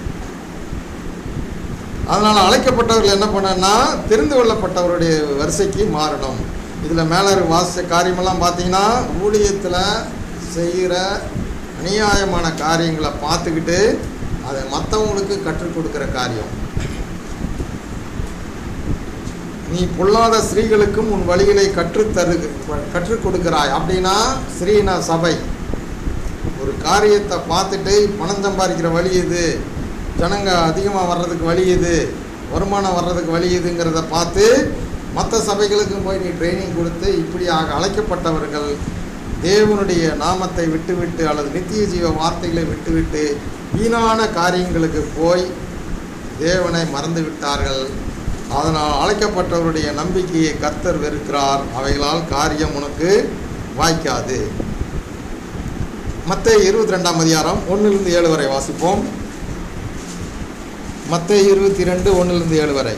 அதனால் அழைக்கப்பட்டவர்கள் என்ன பண்ணனா தெரிந்து கொள்ளப்பட்டவருடைய வரிசைக்கு மாறணும் இதில் மேலே வாசித்த காரியமெல்லாம் பார்த்தீங்கன்னா ஊழியத்தில் செய்கிற அநியாயமான காரியங்களை பார்த்துக்கிட்டு அதை மற்றவங்களுக்கு கற்றுக் கொடுக்குற காரியம் நீ பொல்லாத ஸ்திரீகளுக்கும் உன் வழிகளை கற்றுத்தரு கற்றுக் கொடுக்கிறாய் அப்படின்னா ஸ்ரீனா சபை ஒரு காரியத்தை பார்த்துட்டு பணம் சம்பாதிக்கிற வழி இது ஜனங்க அதிகமாக வர்றதுக்கு வழி இது வருமானம் வர்றதுக்கு வழி இதுங்கிறத பார்த்து மற்ற சபைகளுக்கும் போய் நீ ட்ரைனிங் கொடுத்து இப்படியாக அழைக்கப்பட்டவர்கள் தேவனுடைய நாமத்தை விட்டுவிட்டு அல்லது நித்திய ஜீவ வார்த்தைகளை விட்டுவிட்டு வீணான காரியங்களுக்கு போய் தேவனை மறந்து விட்டார்கள் அதனால் அழைக்கப்பட்டவருடைய நம்பிக்கையை கர்த்தர் வெறுக்கிறார் அவைகளால் காரியம் உனக்கு வாய்க்காது மத்திய இருபத்தி ரெண்டாம் அதிகாரம் ஒன்றிலிருந்து ஏழு வரை வாசிப்போம் மத்திய இருபத்தி ரெண்டு ஒன்றிலிருந்து ஏழு வரை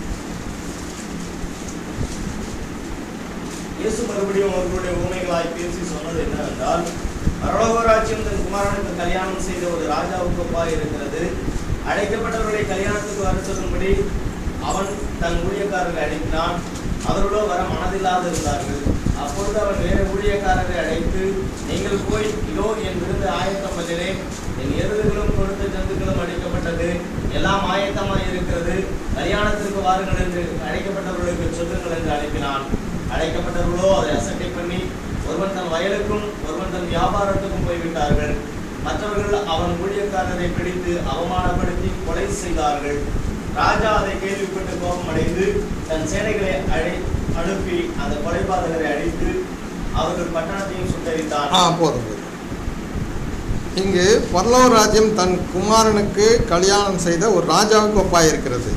இயேசு மறுபடியும் அவர்களுடைய ஊமைகளாய் பேசி சொன்னது என்னவென்றால் பரலோகராட்சியம் தன் குமாரனுக்கு கல்யாணம் செய்த ஒரு ராஜாவுக்கு ஒப்பாய் இருக்கிறது அழைக்கப்பட்டவர்களை கல்யாணத்துக்கு வர சொல்லும்படி அவன் தன் ஊழியக்காரரை அழைத்தான் அவர்களோ வர மனதில்லாது இருந்தார்கள் அப்பொழுது அவன் வேறு ஊழியக்காரரை அழைத்து நீங்கள் போய் இதோ என் விருந்து ஆயத்தம் பண்ணினேன் என் எருதுகளும் கொடுத்த ஜந்துக்களும் அடிக்கப்பட்டது எல்லாம் ஆயத்தமாய் இருக்கிறது கல்யாணத்திற்கு வாருங்கள் என்று அழைக்கப்பட்டவர்களுக்கு சொல்லுங்கள் என்று அனுப்பினான் அழைக்கப்பட்டவர்களோ அதை அசட்டை பண்ணி ஒருவன் தன் வயலுக்கும் ஒருவன் தன் வியாபாரத்துக்கும் போய்விட்டார்கள் மற்றவர்கள் அவன் ஊழியக்காரரை பிடித்து அவமானப்படுத்தி கொலை செய்தார்கள் ராஜா அதை கேள்விப்பட்டு கோபம் அடைந்து தன் சேனைகளை அழை அனுப்பி அந்த கொலைபாதகரை அடித்து அவர்கள் பட்டணத்தையும் சுட்டரித்தான்
ஆ போதும் போதும் இங்கு பரலோக ராஜ்யம் தன் குமாரனுக்கு கல்யாணம் செய்த ஒரு ராஜாவுக்கு ஒப்பாயிருக்கிறது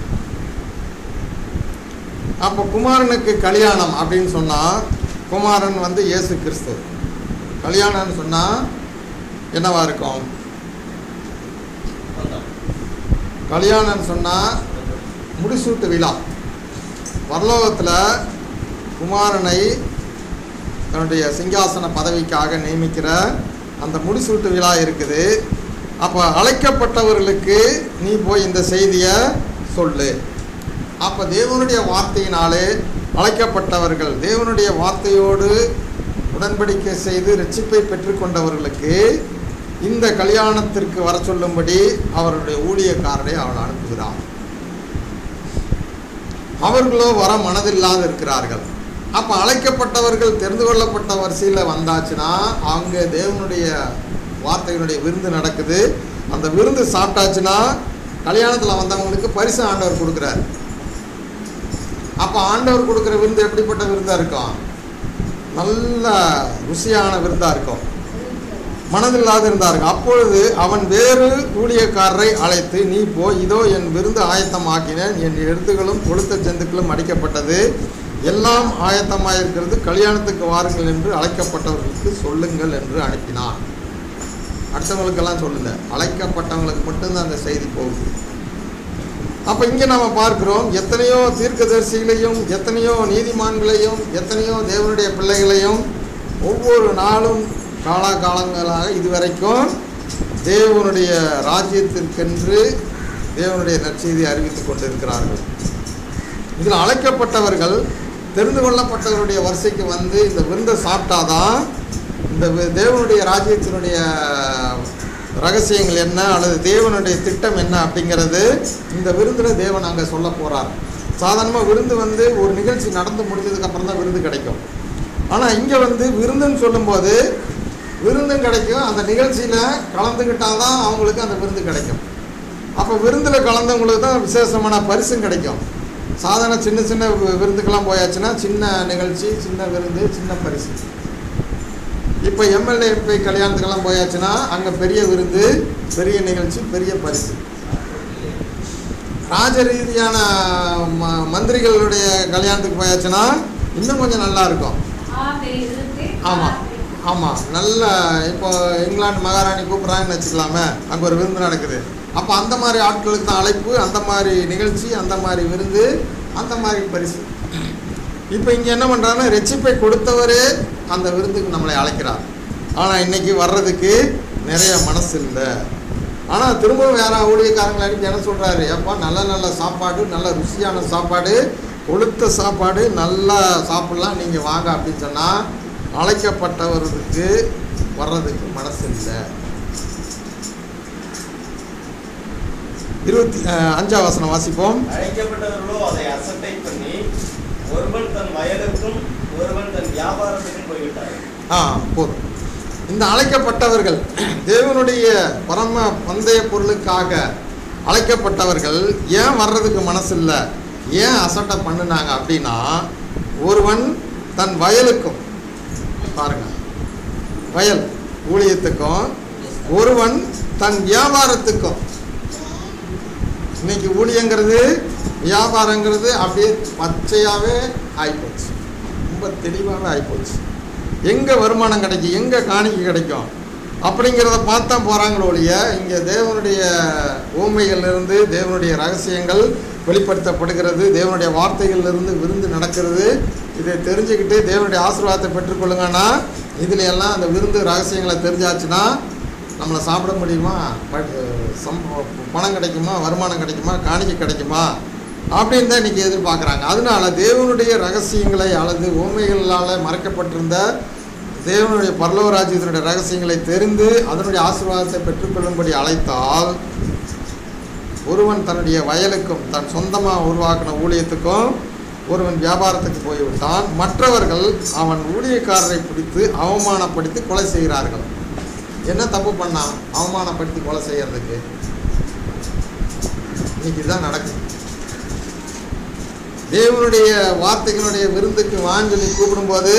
அப்போ குமாரனுக்கு கல்யாணம் அப்படின்னு சொன்னால் குமாரன் வந்து இயேசு கிறிஸ்து கல்யாணம்னு சொன்னால் என்னவா இருக்கும்
சொந்தம்.
கல்யாணம்னு சொன்னால் முடிசூட்டு விழா பரலோகத்தில் குமாரனை தன்னுடைய சிங்காசன பதவிக்காக நியமிக்கிற அந்த முடிசூட்டு விழா இருக்குது அப்போ அழைக்கப்பட்டவர்களுக்கு நீ போய் இந்த செய்தியை சொல்லு அப்போ தேவனுடைய வார்த்தையினாலே அழைக்கப்பட்டவர்கள் தேவனுடைய வார்த்தையோடு உடன்படிக்கை செய்து ரட்சிப்பை பெற்றுக்கொண்டவர்களுக்கு இந்த கல்யாணத்திற்கு வர சொல்லும்படி அவருடைய ஊழியக்காரரை அவள் அனுப்புகிறார் அவர்களோ வர மனதில்லாது இருக்கிறார்கள் அப்போ அழைக்கப்பட்டவர்கள் தெரிந்து கொள்ளப்பட்ட வரிசையில் வந்தாச்சுன்னா அங்கே தேவனுடைய வார்த்தைகளுடைய விருந்து நடக்குது அந்த விருந்து சாப்பிட்டாச்சுன்னா கல்யாணத்தில் வந்தவங்களுக்கு பரிசு ஆண்டவர் கொடுக்குறாரு அப்போ ஆண்டவர் கொடுக்குற விருந்து எப்படிப்பட்ட விருந்தாக இருக்கும் நல்ல ருசியான விருந்தாக இருக்கும் மனதில்லாது இருந்தார்கள் அப்பொழுது அவன் வேறு ஊழியக்காரரை அழைத்து நீ போ இதோ என் விருந்து ஆயத்தமாக்கினேன் என் எழுத்துகளும் கொளுத்த ஜந்துக்களும் அடிக்கப்பட்டது எல்லாம் ஆயத்தமாயிருக்கிறது கல்யாணத்துக்கு வாருங்கள் என்று அழைக்கப்பட்டவர்களுக்கு சொல்லுங்கள் என்று அனுப்பினான் அடுத்தவங்களுக்கெல்லாம் சொல்லல அழைக்கப்பட்டவங்களுக்கு மட்டும்தான் அந்த செய்தி போகுது அப்போ இங்கே நாம் பார்க்கிறோம் எத்தனையோ தீர்க்கதரிசிகளையும் எத்தனையோ நீதிமான்களையும் எத்தனையோ தேவனுடைய பிள்ளைகளையும் ஒவ்வொரு நாளும் காலாகாலங்களாக இதுவரைக்கும் தேவனுடைய ராஜ்யத்திற்கென்று தேவனுடைய நற்செய்தி அறிவித்துக் கொண்டிருக்கிறார்கள் இதில் அழைக்கப்பட்டவர்கள் தெரிந்து கொள்ளப்பட்டவருடைய வரிசைக்கு வந்து இந்த விருந்தை சாப்பிட்டாதான் இந்த வி- தேவனுடைய ராஜ்யத்தினுடைய ரகசியங்கள் என்ன அல்லது தேவனுடைய திட்டம் என்ன அப்படிங்கிறது இந்த விருந்தில் தேவன் அங்கே சொல்ல போகிறார் சாதாரணமாக விருந்து வந்து ஒரு நிகழ்ச்சி நடந்து முடிஞ்சதுக்கு அப்புறம் தான் விருந்து கிடைக்கும் ஆனால் இங்கே வந்து விருந்துன்னு சொல்லும்போது விருந்தும் கிடைக்கும் அந்த நிகழ்ச்சியில் கலந்துக்கிட்டால் தான் அவங்களுக்கு அந்த விருந்து கிடைக்கும் அப்போ விருந்தில் கலந்தவங்களுக்கு தான் விசேஷமான பரிசும் கிடைக்கும் சாதாரண சின்ன சின்ன வி- விருந்துக்கெல்லாம் போயாச்சுன்னா சின்ன நிகழ்ச்சி சின்ன விருந்து சின்ன பரிசு இப்போ எம்எல்ஏ எம்பி கல்யாணத்துக்கெல்லாம் போயாச்சுன்னா அங்கே பெரிய விருந்து பெரிய நிகழ்ச்சி பெரிய பரிசு ராஜ ரீதியான ம மந்திரிகளுடைய கல்யாணத்துக்கு போயாச்சுன்னா இன்னும் கொஞ்சம் நல்லா இருக்கும் ஆமாம் ஆமாம் நல்ல இப்போ இங்கிலாந்து மகாராணி கூப்பிட்றாங்கன்னு வச்சுக்கலாமே அங்கே ஒரு விருந்து நடக்குது அப்போ அந்த மாதிரி ஆட்களுக்கு தான் அழைப்பு அந்த மாதிரி நிகழ்ச்சி அந்த மாதிரி விருந்து அந்த மாதிரி பரிசு இப்போ இங்கே என்ன பண்ணுறாங்கன்னா ரெச்சிப்பை கொடுத்தவரே அந்த விருந்துக்கு நம்மளை அழைக்கிறார் ஆனால் இன்னைக்கு வர்றதுக்கு நிறைய மனசு இல்லை ஆனால் திரும்பவும் வேற ஊழியக்காரங்களை அனுப்பி என்ன சொல்கிறாரு ஏப்பா நல்ல நல்ல சாப்பாடு நல்ல ருசியான சாப்பாடு கொளுத்த சாப்பாடு நல்லா சாப்பிட்லாம் நீங்கள் வாங்க அப்படின்னு சொன்னால் அழைக்கப்பட்டவர்களுக்கு வர்றதுக்கு மனசு இல்லை இருபத்தி அஹ், அஞ்சாம் வசனம் வாசிப்போம்
அழைக்கப்பட்டவர்களோ அதை அசட்டை பண்ணி ஒருவன் தன் வயலுக்கும் ஒருவன் தன் வியாபாரத்துக்கும் போய்விட்டார்கள்
ஆ போதும் இந்த அழைக்கப்பட்டவர்கள் தேவனுடைய பரம பந்தய பொருளுக்காக அழைக்கப்பட்டவர்கள் ஏன் வர்றதுக்கு மனசு இல்லை ஏன் அசட்டை பண்ணுனாங்க அப்படின்னா ஒருவன் தன் வயலுக்கும் பாருங்க வயல் ஊழியத்துக்கும் ஒருவன் தன் வியாபாரத்துக்கும் இன்னைக்கு ஊழியங்கிறது வியாபாரங்கிறது அப்படியே பச்சையாகவே ஆகிப்போச்சு ரொம்ப தெளிவாகவே ஆகிப்போச்சு எங்கே வருமானம் கிடைக்கும் எங்கே காணிக்கை கிடைக்கும் அப்படிங்கிறத பார்த்து தான் போகிறாங்களோ ஒழிய இங்கே தேவனுடைய ஊமைகளிலிருந்து தேவனுடைய ரகசியங்கள் வெளிப்படுத்தப்படுகிறது தேவனுடைய வார்த்தைகளிலிருந்து விருந்து நடக்கிறது இதை தெரிஞ்சுக்கிட்டு தேவனுடைய ஆசீர்வாதத்தை பெற்றுக்கொள்ளுங்கன்னா இதுல எல்லாம் அந்த விருந்து ரகசியங்களை தெரிஞ்சாச்சுன்னா நம்மளை சாப்பிட முடியுமா பட் சம் பணம் கிடைக்குமா வருமானம் கிடைக்குமா காணிக்கை கிடைக்குமா அப்படின்னு தான் இன்றைக்கி எதிர்பார்க்குறாங்க அதனால தேவனுடைய ரகசியங்களை அல்லது ஊமைகளால் மறைக்கப்பட்டிருந்த தேவனுடைய பரலோக ராஜ்யத்தினுடைய ரகசியங்களை தெரிந்து அதனுடைய ஆசீர்வாதத்தை பெற்றுக்கொள்ளும்படி அழைத்தால் ஒருவன் தன்னுடைய வயலுக்கும் தன் சொந்தமாக உருவாக்கின ஊழியத்துக்கும் ஒருவன் வியாபாரத்துக்கு போய்விட்டான் மற்றவர்கள் அவன் ஊழியக்காரரை பிடித்து அவமானப்படுத்தி கொலை செய்கிறார்கள் என்ன தப்பு பண்ணான் அவமானப்படுத்தி கொலை செய்யறதுக்கு இன்னைக்கு இதுதான் நடக்குது தேவனுடைய வார்த்தைகளுடைய விருந்துக்கு வான்னு சொல்லி கூப்பிடும்போது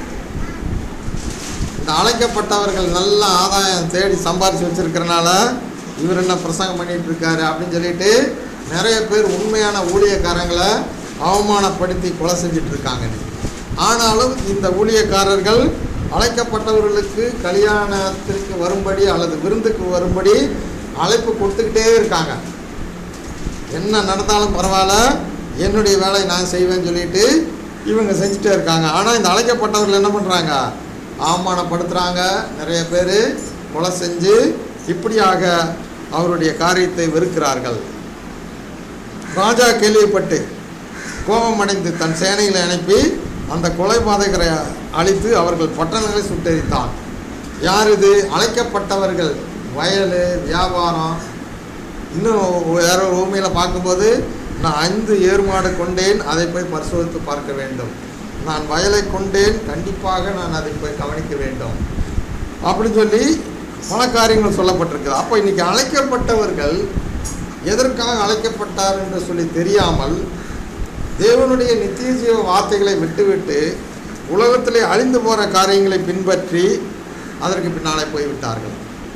இந்த அழைக்கப்பட்டவர்கள் நல்ல ஆதாயம் தேடி சம்பாரிச்சு வச்சிருக்கிறனால இவர் என்ன பிரசங்கம் பண்ணிட்டு இருக்காரு அப்படின்னு சொல்லிட்டு நிறைய பேர் உண்மையான ஊழியக்காரங்களை அவமானப்படுத்தி கொலை செஞ்சுட்டு இருக்காங்க ஆனாலும் இந்த ஊழியக்காரர்கள் அழைக்கப்பட்டவர்களுக்கு கல்யாணத்திற்கு வரும்படி அல்லது விருந்துக்கு வரும்படி அழைப்பு கொடுத்துக்கிட்டே இருக்காங்க என்ன நடந்தாலும் பரவாயில்ல என்னுடைய வேலையை நான் செய்வேன்னு சொல்லிட்டு இவங்க செஞ்சுட்டே இருக்காங்க ஆனால் இந்த அழைக்கப்பட்டவர்கள் என்ன பண்ணுறாங்க அவமானப்படுத்துகிறாங்க நிறைய பேர் கொலை செஞ்சு இப்படியாக அவருடைய காரியத்தை வெறுக்கிறார்கள் ராஜா கேள்விப்பட்டு கோபமடைந்து தன் சேனைகளை அனுப்பி அந்த கொலைபாதகரை அழித்து அவர்கள் பட்டணங்களை சுட்டெரித்தான் யார் இது அழைக்கப்பட்டவர்கள் வயல் வியாபாரம் இன்னும் வேற ஒரு ஊமையில் பார்க்கும்போது நான் ஐந்து ஏர்மாடு கொண்டேன் அதை போய் பரிசோதித்து பார்க்க வேண்டும் நான் வயலை கொண்டேன் கண்டிப்பாக நான் அதை போய் கவனிக்க வேண்டும் அப்படின்னு சொல்லி பல காரியங்கள் சொல்லப்பட்டிருக்குது அப்போ இன்னைக்கு அழைக்கப்பட்டவர்கள் எதற்காக அழைக்கப்பட்டார் என்று சொல்லி தெரியாமல் தேவனுடைய நித்திய ஜீவ வார்த்தைகளை விட்டுவிட்டு உலகத்திலே அழிந்து போகிற காரியங்களை பின்பற்றி அதற்கு பின்னாலே போய்விட்டார்கள்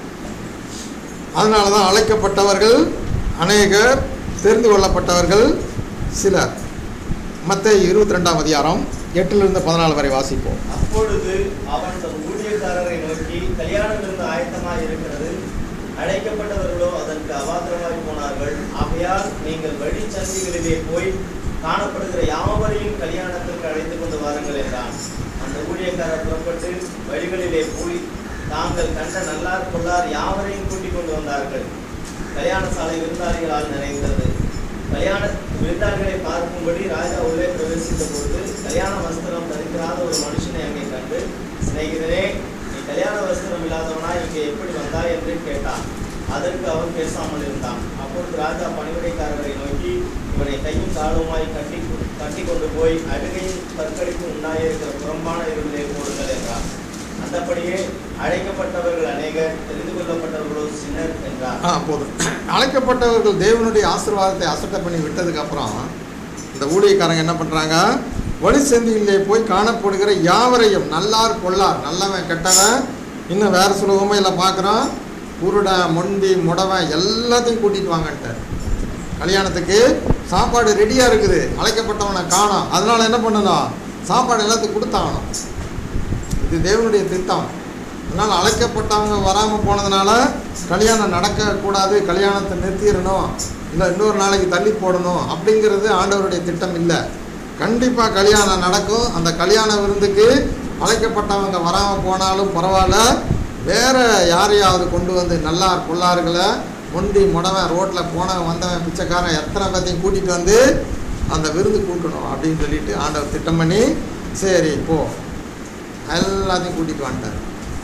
அதனால தான் அழைக்கப்பட்டவர்கள் அநேகர் தெரிந்து கொள்ளப்பட்டவர்கள் சிலர் மற்ற இருபத்தி ரெண்டாம் அதிகாரம் எட்டிலிருந்து பதினாலு வரை வாசிப்போம்
அப்பொழுது அவன் தன் ஊழியக்காரரை நோக்கி கல்யாணம் இருந்து ஆயத்தமாய் இருக்கிறது அழைக்கப்பட்டவர்களோ அதற்கு அபாத்திரமாய் போனார்கள் ஆகையால் நீங்கள் வழி சந்திகளிலே போய் காணப்படுகிற யாவரையும் கல்யாணத்திற்கு அழைத்து கொண்டு வாருங்கள் என்றான் அந்த ஊழியக்காரர் புறப்பட்டு வழிகளிலே போய் தாங்கள் கண்ட நல்லார் கொள்ளார் யாவரையும் கூட்டிக் கொண்டு வந்தார்கள் கல்யாண சாலை விருந்தாளிகளால் நிறைந்தது கல்யாண விருந்தாளிகளை பார்க்கும்படி ராஜா உள்ளே பிரவேசித்த பொழுது கல்யாண வஸ்திரம் தரிக்கிறாத ஒரு மனுஷனை அங்கே கண்டு சிநேகிதனே நீ கல்யாண வஸ்திரம் இல்லாதவனா இங்கே எப்படி வந்தாய் என்று கேட்டான் அதற்கு அவன் பேசாமல் இருந்தான் அப்பொழுது ராஜா பணிவிடைக்காரரை நோக்கி இவனை கையும் காலுமாய் கட்டி கட்டி கொண்டு போய் அழுகையும் தற்கடிப்பும் உண்டாயிருக்கிற புறம்பான இருளிலே போடுங்கள் என்றார் அந்தபடியே அழைக்கப்பட்டவர்கள் அநேகர் தெரிந்து கொள்ளப்பட்டவர்களோ சின்னர் என்றார்
ஆ போதும் அழைக்கப்பட்டவர்கள் தேவனுடைய ஆசீர்வாதத்தை அசட்டை பண்ணி விட்டதுக்கப்புறம் இந்த ஊழியக்காரங்க என்ன பண்ணுறாங்க வழி சந்தியிலே போய் காணப்படுகிற யாவரையும் நல்லார் கொள்ளார் நல்லவன் கெட்டவன் இன்னும் வேறு சில உமையில் பார்க்குறோம் குருடன் மொண்டி முடவன் எல்லாத்தையும் கூட்டிகிட்டு வாங்கன்ட்டார் கல்யாணத்துக்கு சாப்பாடு ரெடியாக இருக்குது அழைக்கப்பட்டவனை காணோம் அதனால் என்ன பண்ணணும் சாப்பாடு எல்லாத்துக்கும் கொடுத்தாகணும் இது தேவனுடைய திட்டம் அதனால் அழைக்கப்பட்டவங்க வராமல் போனதுனால கல்யாணம் நடக்கக்கூடாது கல்யாணத்தை நிறுத்திடணும் இல்லை இன்னொரு நாளைக்கு தள்ளி போடணும் அப்படிங்கிறது ஆண்டவருடைய திட்டம் இல்லை கண்டிப்பாக கல்யாணம் நடக்கும் அந்த கல்யாண விருந்துக்கு அழைக்கப்பட்டவங்க வராமல் போனாலும் பரவாயில்ல வேற யாரையாவது கொண்டு வந்து நல்லார் பொல்லார்களை ஒண்டி முடவன் ரோட்டில் போனவன் வந்தவன் பிச்சைக்காரன் எத்தனை பேர்த்தையும் கூட்டிகிட்டு வந்து அந்த விருந்து கூட்டணும் அப்படின்னு சொல்லிட்டு ஆண்டவர் திட்டம் பண்ணி சரி போ எல்லாத்தையும் கூட்டிகிட்டு வந்துட்டார்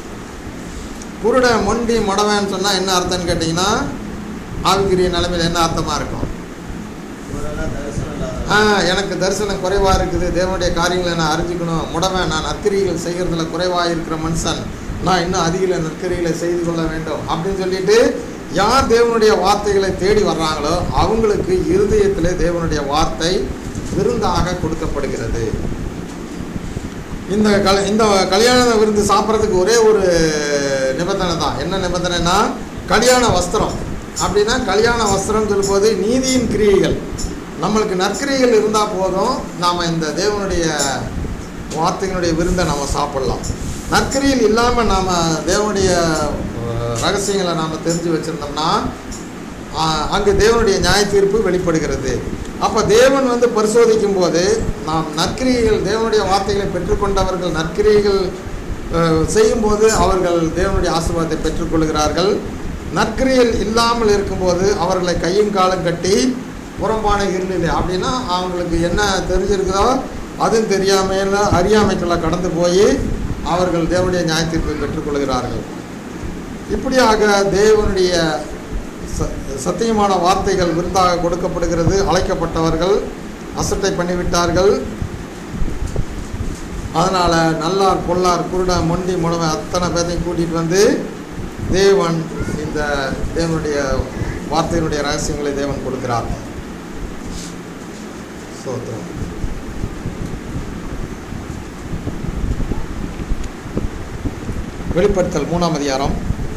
குருடன் மொண்டி முடவன் சொன்னால் என்ன அர்த்தம்னு கேட்டிங்கன்னா ஆவிக்குரிய நிலைமையில் என்ன அர்த்தமாக இருக்கும்
இவரெல்லாம் தரிசனம்
ஆ
இல்லாதவர்.
எனக்கு தரிசனம் குறைவாக இருக்குது தேவனுடைய காரியங்களை நான் அறிஞ்சிக்கணும் முடவன் நான் நற்கிரிகள் செய்கிறதுல குறைவாக இருக்கிற மனுஷன் நான் இன்னும் அதிக நற்கிரிகளை செய்து கொள்ள வேண்டும் அப்படின்னு சொல்லிட்டு யார் தேவனுடைய வார்த்தைகளை தேடி வர்றாங்களோ அவங்களுக்கு இருதயத்திலே தேவனுடைய வார்த்தை விருந்தாக கொடுக்கப்படுகிறது இந்த கல் இந்த கல்யாண விருந்து சாப்பிட்றதுக்கு ஒரே ஒரு நிபந்தனை தான் என்ன நிபந்தனைனா கல்யாண வஸ்திரம் அப்படின்னா கல்யாண வஸ்திரம் சொல்லும்போது நீதியின் கிரியைகள் நம்மளுக்கு நற்கிரியைகள் இருந்தால் போதும் நாம் இந்த தேவனுடைய வார்த்தைகளுடைய விருந்தை நாம் சாப்பிடலாம் நற்கிரியில் இல்லாமல் நாம் தேவனுடைய அஹ், ரகசியங்களை நாம் தெரிஞ்சு வச்சுருந்தோம்னா அங்கே தேவனுடைய நியாய தீர்ப்பு வெளிப்படுகிறது அப்போ தேவன் வந்து பரிசோதிக்கும் போது நாம் நற்கிரியைகள் தேவனுடைய வார்த்தைகளை பெற்றுக்கொண்டவர்கள் நற்கிரியைகள் அஹ், செய்யும்போது அவர்கள் தேவனுடைய ஆசீர்வாதத்தை பெற்றுக்கொள்கிறார்கள் நற்கிரியல் இல்லாமல் இருக்கும்போது அவர்களை கையும் காலும் கட்டி புறம்பான இருளில் அப்படின்னா அவங்களுக்கு என்ன தெரிஞ்சிருக்குதோ அதுவும் தெரியாமையில் அறியாமைக்குள்ள கடந்து போய் அவர்கள் தேவனுடைய நியாய தீர்ப்பை பெற்றுக்கொள்கிறார்கள் இப்படியாக தேவனுடைய ச- சத்தியமான வார்த்தைகள் விருந்தாக கொடுக்கப்படுகிறது அழைக்கப்பட்டவர்கள் அசட்டை பண்ணிவிட்டார்கள் அதனால் நல்லார் பொல்லார் குருடன் மொண்டி முடவன் அத்தனை பேர்த்தையும் கூட்டிகிட்டு வந்து தேவன் இந்த தேவனுடைய வார்த்தையினுடைய ரகசியங்களை தேவன் கொடுக்கிறார் சோத்திரம் வெளிப்படுத்தல் மூணாம் அதிகாரம்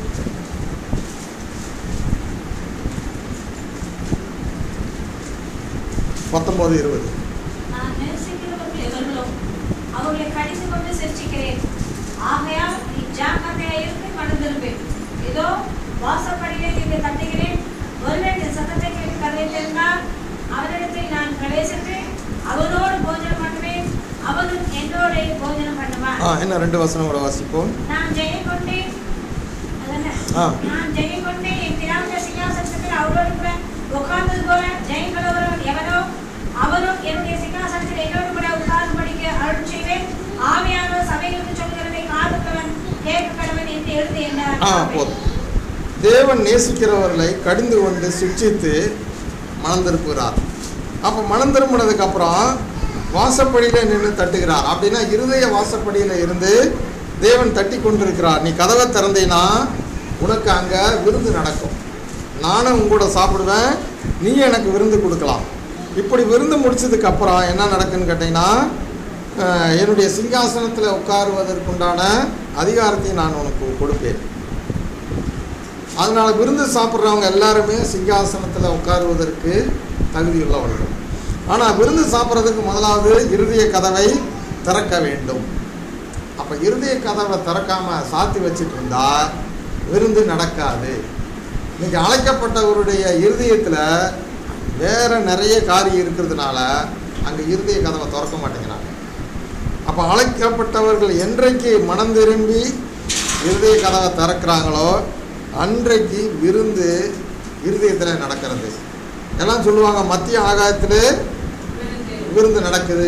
பத்தொம்போது இருபது
நான் நேசிக்கிறவர்கள் எவர்களோ அவர்களை கடிந்து கொண்டு சிரிச்சிக்கிறேன் ஆகையால் நீ ஜாக்கிரதையாயிருந்து மணந்திருப்பேன் இதோ வாசப்படியிலே இங்கே தட்டுகிறேன் ஒருவன் என் சத்தத்தை கேட்டு கதவை திறந்தால் அவனிடத்தில் நான் பிரவேசித்து அவனோடு போஜனம் பண்ணுவேன் அவனும் என்னோட போஜனம் பண்ணுவான்
ஆ என்ன ரெண்டு வசனம் கூட வாசிப்போம்
நான் ஜெயம் கொண்டேன் அதென்ன?
ஆ.
நான் ஜெயம் கொண்டேன் என் பிதாவுடைய சிங்காசனத்தில் அவரோடு கூட உட்கார்ந்தது போல ஜெயம் கொள்ளவரவன் எவனோ அவனும் என்னுடைய சிங்காசனத்தில் என்னோடு கூட உட்கார்ந்துபடிக்கு அருள் செய்வேன் ஆவியானவர் சபைகளுக்கு சொல்கிறதை காதுள்ளவன் கேட்க கடவன் என்று எழுதி என்றார்
ஆ போதும் தேவன் நேசிக்கிறவர்களை கடிந்து கொண்டு சிக்ஷித்து மனம் திருப்புகிறார் அப்போ மனம் திரும்பினதுக்கு அப்புறம் வாசப்படியில் நின்று தட்டுகிறார் அப்படின்னா இருதய வாசப்படியில் இருந்து தேவன் தட்டி கொண்டிருக்கிறார் நீ கதவை திறந்தீன்னா உனக்கு அங்கே விருந்து நடக்கும் நானும் உங்களோட சாப்பிடுவேன் நீ எனக்கு விருந்து கொடுக்கலாம் இப்படி விருந்து முடிச்சதுக்கு அப்புறம் என்ன நடக்குன்னு கேட்டிங்கன்னா அஹ், என்னுடைய சிங்காசனத்தில் உட்காருவதற்குண்டான அதிகாரத்தை நான் உனக்கு கொடுப்பேன் அதனால் விருந்து சாப்பிட்றவங்க எல்லாருமே சிங்காசனத்தில் உட்காருவதற்கு தகுதியுள்ளவர்கள் ஆனால் விருந்து சாப்பிட்றதுக்கு முதலாவது இருதய கதவை திறக்க வேண்டும் அப்போ இருதய கதவை திறக்காம சாத்தி வச்சுட்டு இருந்தா விருந்து நடக்காது இன்னைக்கு அழைக்கப்பட்டவருடைய இருதயத்தில் வேற நிறைய காரியம் இருக்கிறதுனால அங்கே இருதய கதவை திறக்க மாட்டேங்கிறாங்க அப்போ அழைக்கப்பட்டவர்கள் என்றைக்கு மனம் திரும்பி இருதய கதவை திறக்கிறாங்களோ அன்றைக்கு விருந்து இருதயத்தில் நடக்கிறது எல்லாம் சொல்லுவாங்க மத்திய ஆகாயத்தில் விருந்து நடக்குது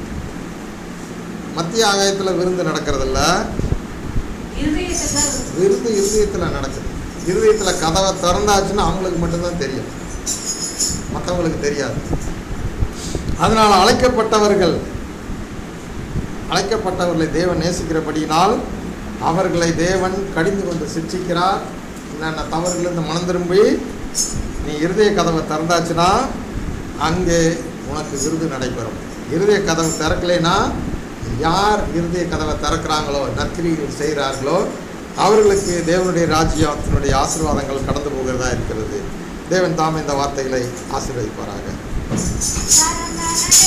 மத்திய ஆகாயத்தில் விருந்து நடக்கிறதில்ல
இருதயத்தில்
விருந்து இருதயத்தில் நடக்குது இருதயத்தில் கதவை திறந்தாச்சுன்னா அவங்களுக்கு மட்டும்தான் தெரியும் மற்றவங்களுக்கு தெரியாது அதனால் அழைக்கப்பட்டவர்கள் அழைக்கப்பட்டவர்களை தேவன் நேசிக்கிறபடியினால் அவர்களை தேவன் கடிந்து கொண்டு சிக்ஷிக்கிறார் என்னென்ன தவறுகளிலிருந்து மனம் திரும்பி நீ இருதய கதவை திறந்தாச்சுன்னா அங்கே உனக்கு விருது நடைபெறும் இருதய கதவை திறக்கலைன்னா யார் இருதய கதவை திறக்கிறாங்களோ நற்கிரிகள் செய்கிறார்களோ அவர்களுக்கு தேவனுடைய ராஜ்யத்தினுடைய ஆசீர்வாதங்கள் கடந்து போகிறதா இருக்கிறது தேவன் தாமே இந்த வார்த்தைகளை ஆசீர்வதிப்பாராக
சரண